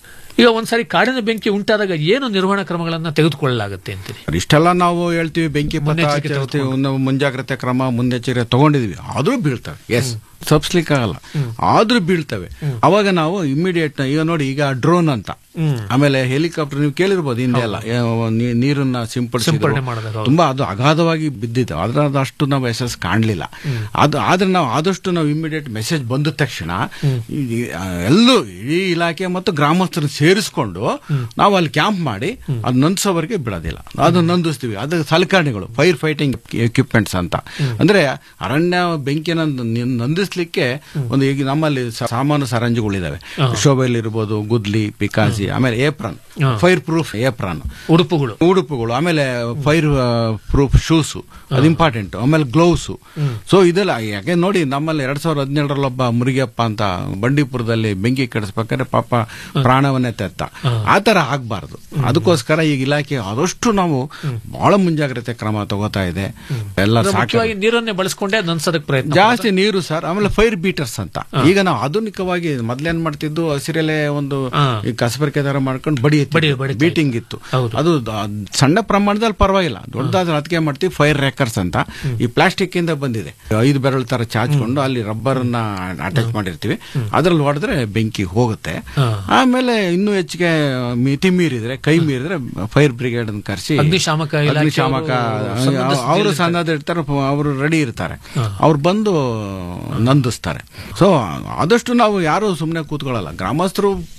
ಈಗ ಒಂದ್ಸಾರಿ ಕಾಡಿನ ಬೆಂಕಿ ಉಂಟಾದಾಗ ಏನು ನಿರ್ವಹಣಾ ಕ್ರಮಗಳನ್ನ ತೆಗೆದುಕೊಳ್ಳಲಾಗುತ್ತೆ ಅಂತೀರಿ ಇಷ್ಟೆಲ್ಲ ನಾವು ಹೇಳ್ತೀವಿ ಬೆಂಕಿ ಪಥ ಮುನ್ನೆಚ್ಚರಿಕೆ ಹಚ್ಚಿರ್ತೀವಿ, ಒಂದು ಮುಂಜಾಗ್ರತೆ ಕ್ರಮ ಮುನ್ನೆಚ್ಚರಿಕೆ ತಗೊಂಡಿದೀವಿ ಆದ್ರೂ ಬೀಳ್ತವೆ ಎಸ್ ಆಗಲ್ಲ ಆದ್ರೂ ಬೀಳ್ತವೆ ಅವಾಗ ನಾವು ಇಮಿಡಿಯೇಟ್ ಈಗ ನೋಡಿ ಈಗ ಡ್ರೋನ್ ಅಂತ ಆಮೇಲೆ ಹೆಲಿಕಾಪ್ಟರ್ ನೀವು ಕೇಳಿರ್ಬೋದು ಹಿಂದೆ ಎಲ್ಲ ಏ, ನೀ- ನೀರನ್ನ ಸಿಂಪಡಿಸಿ ಸಿಂಪಡಣೆ ಮಾಡೋದು, ಹೌದು. ತುಂಬಾ ಅದು ಅಗಾಧವಾಗಿ ಬಿದ್ದಿತ್ತು ಅದ್ರ ಅಷ್ಟು ನಾವು ಯಶಸ್ ಕಾಣಲಿಲ್ಲ ಅದು ಆದ್ರೆ ನಾವು ಆದಷ್ಟು ನಾವು ಇಮಿಡಿಯೇಟ್ ಮೆಸೇಜ್ ಬಂದ ತಕ್ಷಣ ಈ, ಆ, ಎಲ್ಲೂ ಇಡೀ ಇಲಾಖೆ ಮತ್ತು ಗ್ರಾಮಸ್ಥರನ್ನ ಸೇರಿಸ್ಕೊಂಡು ನಾವು ಅಲ್ಲಿ ಕ್ಯಾಂಪ್ ಮಾಡಿ ಅದು ನಂದಿಸೋವರೆಗೆ ಬಿಡೋದಿಲ್ಲ ಅದು ನಂದಿಸ್ತೀವಿ ಅದು ಸಲಕರಣೆಗಳು ಫೈರ್ ಫೈಟಿಂಗ್ ಎಕ್ವಿಪ್ಮೆಂಟ್ಸ್ ಅಂತ ಅಂದ್ರೆ ಅರಣ್ಯ ಬೆಂಕಿನ ನ- ನಂದಿಸ್ಲಿಕ್ಕೆ ಒಂದು ಈಗ ನಮ್ಮಲ್ಲಿ ಸ- ಸಾಮಾನು ಸರಂಜುಗಳಿದಾವೆ ಶೋಬೆಲ್ ಇರ್ಬೋದು ಗುದ್ಲಿ ಪಿಕಾಸಿ ಆಮೇಲೆ ಏಪ್ರನ್ ಹಾ. ಫೈರ್ ಪ್ರೂಫ್ ಏಪ್ರನ್ ಉಡುಪುಗಳು ಉಡುಪುಗಳು ಆಮೇಲೆ ಫೈರ್ ಪ್ರೂಫ್ ಶೂಸ್ ಅದು ಇಂಪಾರ್ಟೆಂಟ್ ಆಮೇಲೆ ಗ್ಲೌಸ್ ಸೊ ಇದೆಲ್ಲ ಯಾಕೆ ನೋಡಿ ನಮ್ಮಲ್ಲಿ ಎರಡ್ ಸಾವಿರದ ಹದಿನೇಳರಲ್ಲಿ ಒಬ್ಬ ಮುರುಗಿಯಪ್ಪ ಅಂತ ಬಂಡೀಪುರದಲ್ಲಿ ಬೆಂಕಿ ಕೆಡಿಸ್ಬೇಕಾದ್ರೆ ಪಾಪ ಪ್ರಾಣವನ್ನೇ ತೆತ್ತ ಆ ತರ ಆಗ್ಬಾರ್ದು ಅದಕ್ಕೋಸ್ಕರ ಈಗ ಇಲಾಖೆ ಆದಷ್ಟು ನಾವು ಬಹಳ ಮುಂಜಾಗ್ರತೆ ಕ್ರಮ ತಗೋತಾ ಇದೆ ಎಲ್ಲ ಅಂದ್ರೆ ಸಾಕು ಮುಖ್ಯವಾಗಿ ನೀರನ್ನೇ ಬಳಸ್ಕೊಂಡೇ ನನ್ಸೋದಕ್ಕೆ ಪ್ರಯತ್ನ ಜಾಸ್ತಿ ನೀರು ಸರ್ ಆಮೇಲೆ ಫೈರ್ ಬೀಟರ್ಸ್ ಅಂತ ಈಗ ನಾವು ಆಧುನಿಕವಾಗಿ ಮೊದ್ಲೇನ್ ಮಾಡ್ತಿದ್ದು ಹಸಿರೆಲೆ ಒಂದು ಈ ಕಸಬರಿಕೆ ತರ ಮಾಡ್ಕೊಂಡು ಬಡಿ ಬೀಟಿಂಗ್ ಇತ್ತು ಅದು ದ- ಸಣ್ಣ ಪ್ರಮಾಣದಲ್ಲಿ ಪರವಾಗಿಲ್ಲ ದೊಡ್ಡದಾದ್ರೆ ಅದಕ್ಕೆ ಮಾಡ್ತೀವಿ ಫೈರ್ ರ್ಯಾಕರ್ಸ್ ಅಂತ ಈ ಪ್ಲಾಸ್ಟಿಕ್ ಇಂದ ಬಂದಿದೆ ಐದು ಬೆರಳು ತರ ಚಾಚ್ಕೊಂಡು ಅಲ್ಲಿ ರಬ್ಬರ್ ನ ಅಟ್ಯಾಚ್ ಮಾಡಿರ್ತೀವಿ ಅದ್ರಲ್ಲಿ ಹೊಡೆದ್ರೆ ಬೆಂಕಿ ಹೋಗುತ್ತೆ ಆಮೇಲೆ ಇನ್ನೂ ಹೆಚ್ಚಿಗೆ ಮಿತಿ ಮೀರಿದ್ರೆ ಕೈ ಮೀರಿದ್ರೆ ಫೈರ್ ಬ್ರಿಗೇಡ್ ಕರೆಸಿ ಅಗ್ನಿಶಾಮಕ ಇಲಾಖೆಯವರು ಅಗ್ನಿಶಾಮಕ ಸನ್ನದ್ಧ ಅವರು ಸ್ಥಿತಿಯಲ್ಲಿ ಸನ್ನದ ಇರ್ತಾರೆ ಅವರು ರೆಡಿ ಇರ್ತಾರೆ ಅವ್ರು ಬಂದು ನಂದಿಸ್ತಾರೆ ಸೊ ಆದಷ್ಟು ನಾವು ಯಾರು ಸುಮ್ಮನೆ ಕೂತ್ಕೊಳ್ಳಲ್ಲ ಗ್ರಾಮಸ್ಥರು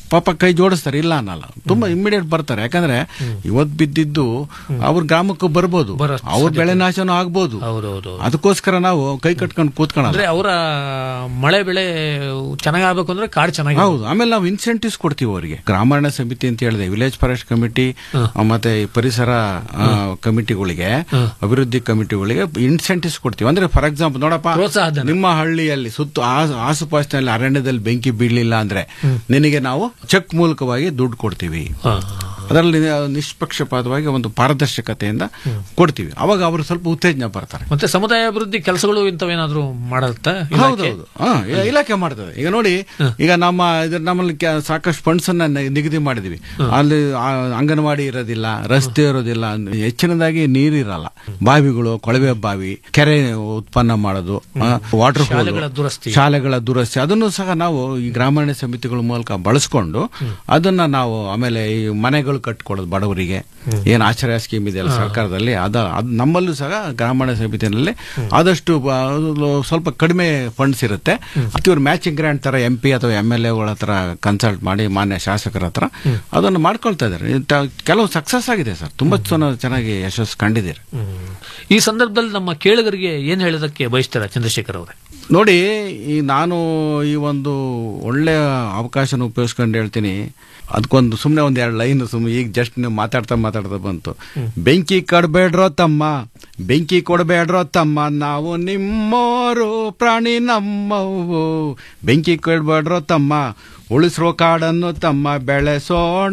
ಪಾಪ ಕೈ ಜೋಡಿಸ್ತಾರೆ ಇಲ್ಲ ಅನ್ನಲ್ಲ ತುಂಬಾ ಇಮಿಡಿಯೇಟ್ ಬರ್ತಾರೆ ಯಾಕಂದ್ರೆ ಇವತ್ ಬಿದ್ದಿದ್ದು ಅವ್ರ ಗ್ರಾಮಕ್ಕೂ ಬರ್ಬೋದು ಅವ್ರ ಬೆಳೆ ನಾಶನೂ ಆಗ್ಬೋದು ಹೌದೌದು ಅದಕ್ಕೋಸ್ಕರ ನಾವು ಕೈ ಕಟ್ಕೊಂಡು ಕೂತ್ಕೊಳ್ಳೋದು ಅಂದ್ರೆ ಅವರ ಮಳೆ ಬೆಳೆ ಚೆನ್ನಾಗ್ ಆಗ್ಬೇಕು ಅಂದ್ರೆ ಕಾಡು ಚೆನ್ನಾಗಿ ಹೌದು ಆಮೇಲೆ ನಾವು ಇನ್ಸೆಂಟಿವ್ಸ್ ಕೊಡ್ತೀವಿ ಅವರಿಗೆ ಗ್ರಾಮಾರಣ್ಯ ಸಮಿತಿ ಅಂತ ಹೇಳಿದೆ ವಿಲೇಜ್ ಫಾರೆಸ್ಟ್ ಕಮಿಟಿ ಮತ್ತೆ ಈ ಪರಿಸರ ಆ, ಕಮಿಟಿಗಳಿಗೆ ಅಭಿವೃದ್ಧಿ ಕಮಿಟಿಗಳಿಗೆ ಇನ್ಸೆಂಟಿವ್ಸ್ ಕೊಡ್ತೀವಿ ಅಂದ್ರೆ ಫಾರ್ ಎಕ್ಸಾಂಪಲ್ ನೋಡಪ್ಪ ನಿಮ್ಮ ಹಳ್ಳಿಯಲ್ಲಿ ಸುತ್ತ ಆ- ಆಸುಪಾಸಿನಲ್ಲಿ ಅರಣ್ಯದಲ್ಲಿ ಬೆಂಕಿ ಬೀಳಲಿಲ್ಲ ಅಂದ್ರೆ ನಿನಗೆ ನಾವು ಚೆಕ್ ಮೂಲಕವಾಗಿ ದುಡ್ಡು ಕೊಡ್ತೀವಿ ಅದರಲ್ಲಿ ನಿಷ್ಪಕ್ಷಪಾತವಾಗಿ ಒಂದು ಪಾರದರ್ಶಕತೆಯಿಂದ ಕೊಡ್ತೀವಿ ಅವಾಗ ಅವರು ಸ್ವಲ್ಪ ಉತ್ತೇಜನ ಬರ್ತಾರೆ ಮತ್ತೆ ಸಮುದಾಯ ಅಭಿವೃದ್ಧಿ ಕೆಲಸಗಳು ಇಂಥವೇನಾದ್ರೂ ಮಾಡುತ್ತಾ ಹೌದೌದು ಹಾ, ಇ- ಇಲಾಖೆ ಮಾಡ್ತದೆ ಈಗ ನೋಡಿ ಈಗ ನಮ್ಮ ಇದ್ರ ನಮ್ಮಲ್ಲಿ ಕೆ- ಸಾಕಷ್ಟು ಫಂಡ್ಸ್ ಅನ್ನ ನಿ- ನಿಗದಿ ಮಾಡಿದೀವಿ ಅಲ್ಲಿ ಆ, ಅಂಗನವಾಡಿ ಇರೋದಿಲ್ಲ ರಸ್ತೆ ಇರೋದಿಲ್ಲ ಹೆಚ್ಚಿನದಾಗಿ ನೀರಿರಲ್ಲ ಬಾವಿಗಳು ಕೊಳವೆ ಬಾವಿ ಕೆರೆ ಉತ್ಪನ್ನ ಮಾಡೋದು ವಾಟರ್ ಶಾಲೆಗಳ ದುರಸ್ತಿ. ಶಾಲೆಗಳ ದುರಸ್ತಿ ಅದನ್ನು ಸಹ ನಾವು ಈ ಗ್ರಾಮೀಣ ಸಮಿತಿಗಳ ಮೂಲಕ ಬಳಸ್ಕೊಂಡು ಅದನ್ನ ನಾವು ಆಮೇಲೆ ಈ ಮನೆಗಳು ಕಟ್ಕೊಡೋದು ಬಡವರಿಗೆ ಏನ್ ಆಶ್ರಯ ಸ್ಕೀಮ್ ಇದೆಯಲ್ಲ ಸರ್ಕಾರದಲ್ಲಿ ಅದ ಅದ್ ನಮ್ಮಲ್ಲೂ ಸಹ ಗ್ರಾಮೀಣ ಸಮಿತಿನಲ್ಲಿ ಆದಷ್ಟು ಬ- ಅದು ಸ್ವಲ್ಪ ಕಡಿಮೆ ಫಂಡ್ಸ್ ಇರುತ್ತೆ ಅದಕ್ಕೆ ಇವ್ರು ಮ್ಯಾಚಿಂಗ್ ಗ್ರಾಂಟ್ ತರ ಎಂ ಪಿ ಅಥವಾ ಎಂ ಎಲ್ ಎಗಳ ಹತ್ರ ಕನ್ಸಲ್ಟ್ ಮಾಡಿ ಮಾನ್ಯ ಶಾಸಕರ ಹತ್ರ ಅದನ್ನು ಮಾಡ್ಕೊಳ್ತಾ ಇದ್ದಾರೆ ಇಂಥ ಕೆಲವು ಸಕ್ಸಸ್ ಆಗಿದೆ ಸರ್ ತುಂಬಾ ಚೆನ್ನ- ಚೆನ್ನಾಗಿ ಯಶಸ್ಸು ಕಂಡಿದ್ದೀರಿ ಈ ಸಂದರ್ಭದಲ್ಲಿ ನಮ್ಮ ಕೇಳುಗರಿಗೆ ಏನ್ ಹೇಳೋದಕ್ಕೆ ಬಯಸ್ತಾರ ಚಂದ್ರಶೇಖರ್ ಅವರೇ ನೋಡಿ ಈ ನಾನು ಈ ಒಂದು ಒಳ್ಳೆಯ ಅವಕಾಶನ ಉಪಯೋಗಿಸ್ಕೊಂಡು ಹೇಳ್ತೀನಿ ಅದಕ್ಕೊಂದು ಸುಮ್ಮನೆ ಒಂದ್ ಎರಡು ಲೈನ್ ಸುಮ್ಮನೆ ಈಗ ಜಸ್ಟ್ ನೀವು ಮಾತಾಡ್ತಾ ಮಾತಾಡ್ತಾ ಬಂತು ಬೆಂಕಿ ಕಡ್ಬೇಡ್ರೋ ತಮ್ಮ ಬೆಂಕಿ ಕೊಡಬೇಡ್ರೋ ತಮ್ಮ ನಾವು ನಿಮ್ಮೋರು ಪ್ರಾಣಿ ನಮ್ಮವು ಬೆಂಕಿ ಕೊಡ್ಬೇಡ್ರೋ ತಮ್ಮ ಉಳಿಸ್ರೋ ಕಾಡನ್ನು ತಮ್ಮ ಬೆಳೆಸೋಣ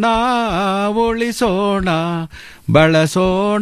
ಉಳಿಸೋಣ ಬಳಸೋಣ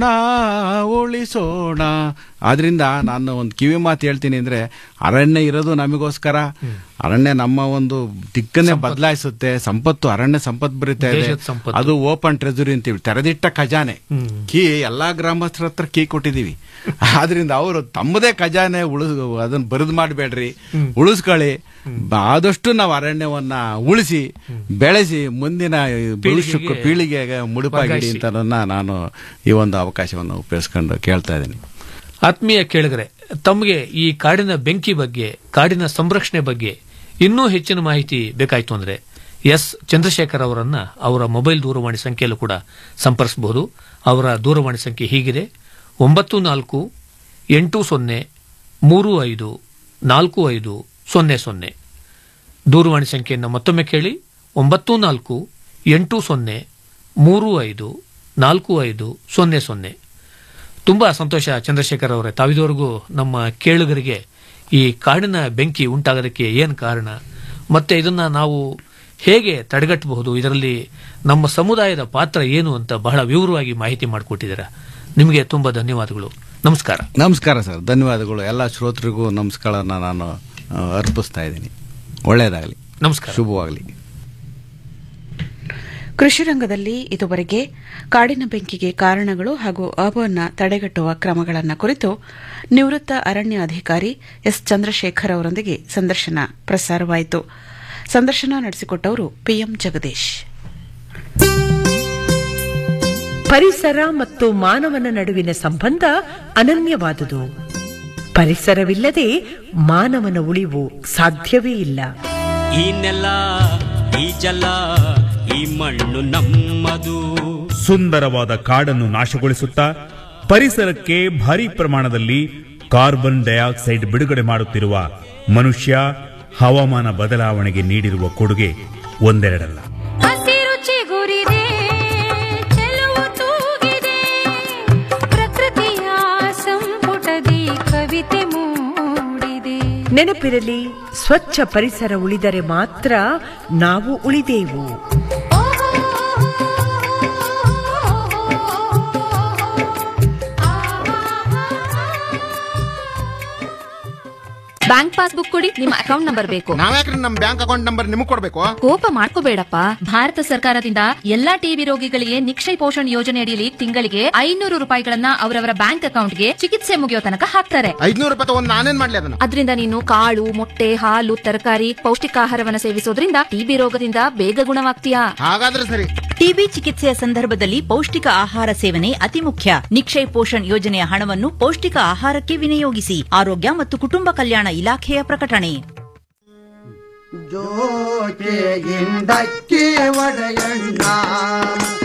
ಉಳಿಸೋಣ ಆದ್ರಿಂದ ನಾನು ಒಂದು ಕಿವಿ ಮಾತು ಹೇಳ್ತೀನಿ ಅಂದ್ರೆ ಅರಣ್ಯ ಇರೋದು ನಮಗೋಸ್ಕರ ಅರಣ್ಯ ನಮ್ಮ ಒಂದು ದಿಕ್ಕನ್ನೇ ಬದಲಾಯಿಸುತ್ತೆ ಸಂಪತ್ತು ಅರಣ್ಯ ಸಂಪತ್ತು ಬರೀತಾ ಇದೆ ದೇಶದ ಸಂಪತ್ತು. ಅದು ಓಪನ್ ಟ್ರೆಜರಿ ಅಂತೀವಿ ತೆರೆದಿಟ್ಟ ಖಜಾನೆ ಕೀ ಎಲ್ಲಾ ಗ್ರಾಮಸ್ಥರ ಹತ್ರ ಕೀ ಕೊಟ್ಟಿದೀವಿ ಆದ್ರಿಂದ ಅವರು ತಮ್ಮದೇ ಖಜಾನೆ ಉಳಿಸ್ ಅದನ್ನ ಬರಿದು ಮಾಡಬೇಡ್ರಿ ಉಳಿಸ್ಕೊಳ್ಳಿ ಬ- ಆದಷ್ಟು ನಾವು ಅರಣ್ಯವನ್ನ ಉಳಿಸಿ ಬೆಳೆಸಿ ಮುಂದಿನ ಭವಿಷ್ಯಕ್ಕೆ ಪೀಳಿಗೆಗೆ ಮುಡುಪಾಗಿಡಿ ಅಂತ ನಾನು ಈ ಒಂದು ಅವಕಾಶವನ್ನು ಉಪಯೋಗಿಸ್ಕೊಂಡು ಕೇಳ್ತಾ ಇದ್ದೀನಿ ಆತ್ಮೀಯ ಕೇಳಿಗರೆ ತಮಗೆ ಈ ಕಾಡಿನ ಬೆಂಕಿ ಬಗ್ಗೆ ಕಾಡಿನ ಸಂರಕ್ಷಣೆ ಬಗ್ಗೆ ಇನ್ನೂ ಹೆಚ್ಚಿನ ಮಾಹಿತಿ ಬೇಕಾಯಿತು ಅಂದ್ರೆ ಎಸ್ ಚಂದ್ರಶೇಖರ್ ಅವರನ್ನ ಅವರ ಮೊಬೈಲ್ ದೂರವಾಣಿ ಸಂಖ್ಯೆಯಲ್ಲೂ ಕೂಡ ಸಂಪರ್ಸಬಹುದು ಅವರ ದೂರವಾಣಿ ಸಂಖ್ಯೆ ಹೀಗಿದೆ ಒಂಬತ್ತು ನಾಲ್ಕು ಎಂಟು ಸೊನ್ನೆ ಮೂರು ಐದು ನಾಲ್ಕು ಐದು ಸೊನ್ನೆ ಸೊನ್ನೆ ದೂರವಾಣಿ ಸಂಖ್ಯೆಯನ್ನು ಮತ್ತೊಮ್ಮೆ ಕೇಳಿ ಒಂಬತ್ತು ನಾಲ್ಕು ಎಂಟು ಸೊನ್ನೆ ಮೂರು ಐದು ನಾಲ್ಕು ಐದು ಸೊನ್ನೆ ಸೊನ್ನೆ ತುಂಬಾ ಸಂತೋಷ ಚಂದ್ರಶೇಖರ್ ಅವರೇ ತಾವಿದವರೆಗೂ ನಮ್ಮ ಕೇಳುಗರಿಗೆ ಈ ಕಾಡಿನ ಬೆಂಕಿ ಉಂಟಾಗೋದಕ್ಕೆ ಏನು ಕಾರಣ ಮತ್ತೆ ಇದನ್ನ ನಾವು ಹೇಗೆ ತಡೆಗಟ್ಟಬಹುದು ಇದರಲ್ಲಿ ನಮ್ಮ ಸಮುದಾಯದ ಪಾತ್ರ ಏನು ಅಂತ ಬಹಳ ವಿವರವಾಗಿ ಮಾಹಿತಿ ಮಾಡಿಕೊಟ್ಟಿದ್ದೀರಾ ನಿಮಗೆ ತುಂಬಾ ಧನ್ಯವಾದಗಳು ನಮಸ್ಕಾರ ನಮಸ್ಕಾರ ಸರ್ ಧನ್ಯವಾದಗಳು ಎಲ್ಲ ಶ್ರೋತೃಗೂ ನಮಸ್ಕಾರನ ನಾನು ಆ, ಅರ್ಪಿಸ್ತಾ ಇದ್ದೀನಿ ಒಳ್ಳೆಯದಾಗಲಿ ನಮಸ್ಕಾರ ಶುಭವಾಗಲಿ ಕೃಷಿ ರಂಗದಲ್ಲಿ ಇದುವರೆಗೆ ಕಾಡಿನ ಬೆಂಕಿಗೆ ಕಾರಣಗಳು ಹಾಗೂ ಅವನ್ನು ತಡೆಗಟ್ಟುವ ಕ್ರಮಗಳನ್ನು ಕುರಿತು ನಿವೃತ್ತ ಅರಣ್ಯ ಅಧಿಕಾರಿ ಎಸ್ ಚಂದ್ರಶೇಖರ್ ಅವರೊಂದಿಗೆ ಸಂದರ್ಶನ ಪ್ರಸಾರವಾಯಿತು ಸಂದರ್ಶನ ನಡೆಸಿಕೊಟ್ಟವರು ಪಿಎಂ ಜಗದೀಶ್ ಪರಿಸರ ಮತ್ತು ಮಾನವನ ನಡುವಿನ ಸಂಬಂಧ ಅನನ್ಯವಾದುದು ಪರಿಸರವಿಲ್ಲದೆ ಮಾನವನ ಉಳಿವು ಸಾಧ್ಯವೇ ಇಲ್ಲ ಈ ನೆಲ ಈ ಜಲ ಈ ಮಣ್ಣು ನಮ್ಮದು ಸುಂದರವಾದ ಕಾಡನ್ನು ನಾಶಗೊಳಿಸುತ್ತಾ ಪರಿಸರಕ್ಕೆ ಭಾರಿ ಪ್ರಮಾಣದಲ್ಲಿ ಕಾರ್ಬನ್ ಡೈಆಕ್ಸೈಡ್ ಬಿಡುಗಡೆ ಮಾಡುತ್ತಿರುವ ಮನುಷ್ಯ ಹವಾಮಾನ ಬದಲಾವಣೆಗೆ ನೀಡಿರುವ ಕೊಡುಗೆ ಒಂದೆರಡಲ್ಲ ಹಸಿರು ಚಿಗುರಿದೆ ಚೆಲುವು ತೂಗಿದೆ ಪ್ರಕೃತಿಯ ಸಂಪುಟದಿ ಕವಿತೆ ಮೂಡಿದೆ ನೆನಪಿರಲಿ ಸ್ವಚ್ಛ ಪರಿಸರ ಉಳಿದರೆ ಮಾತ್ರ ನಾವು ಉಳಿದೆವು ಬ್ಯಾಂಕ್ ಪಾಸ್ಬುಕ್ ಕೊಡಿ ನಿಮ್ಮ ಅಕೌಂಟ್ ನಂಬರ್ ಬೇಕು ನಾವ್ಯಾಕ್ರಿ ನಮ್ ಬ್ಯಾಂಕ್ ಅಕೌಂಟ್ ನಂಬರ್ ನಿಮಗ್ ಕೊಡ್ಬೇಕು ಕೋಪ ಮಾಡ್ಕೋಬೇಡಪ್ಪ ಭಾರತ ಸರ್ಕಾರದಿಂದ ಎಲ್ಲಾ ಟಿಬಿ ರೋಗಿಗಳಿಗೆ ನಿಕ್ಷಯ ಪೋಷಣ್ ಯೋಜನೆ ಅಡಿಯಲ್ಲಿ ತಿಂಗಳಿಗೆ ಐನೂರು ರೂಪಾಯಿಗಳನ್ನ ಅವರವರ ಬ್ಯಾಂಕ್ ಅಕೌಂಟ್ಗೆ ಚಿಕಿತ್ಸೆ ಮುಗಿಯೋ ತನಕ ಹಾಕ್ತಾರೆ ಐದ್ನೂರು ರೂಪಾಯಿ ತಗೊಂಡ್ ನಾನೇನ್ ಮಾಡ್ಲಿ ಅದನ್ನ ಅದರಿಂದ ನೀನು ಕಾಳು ಮೊಟ್ಟೆ ಹಾಲು ತರಕಾರಿ ಪೌಷ್ಟಿಕಾಹಾರವನ್ನ ಸೇವಿಸೋದ್ರಿಂದ ಟಿಬಿ ರೋಗದಿಂದ ಬೇಗ ಗುಣವಾಗ್ತೀಯಾ ಹಾಗಾದ್ರೆ ಸರಿ ಟಿಬಿ ಚಿಕಿತ್ಸೆಯ ಸಂದರ್ಭದಲ್ಲಿ ಪೌಷ್ಟಿಕ ಆಹಾರ ಸೇವನೆ ಅತಿ ಮುಖ್ಯ ನಿಕ್ಷಯ್ ಪೋಷಣ್ ಯೋಜನೆಯ ಹಣವನ್ನು ಪೌಷ್ಟಿಕ ಆಹಾರಕ್ಕೆ ವಿನಿಯೋಗಿಸಿ ಆರೋಗ್ಯ ಮತ್ತು ಕುಟುಂಬ ಕಲ್ಯಾಣ ಇಲಾಖೆಯ ಪ್ರಕಟಣೆ ಜೋಕೆ ಇಂದಕ್ಕೆ ಒಡೆಯಣ್ಣ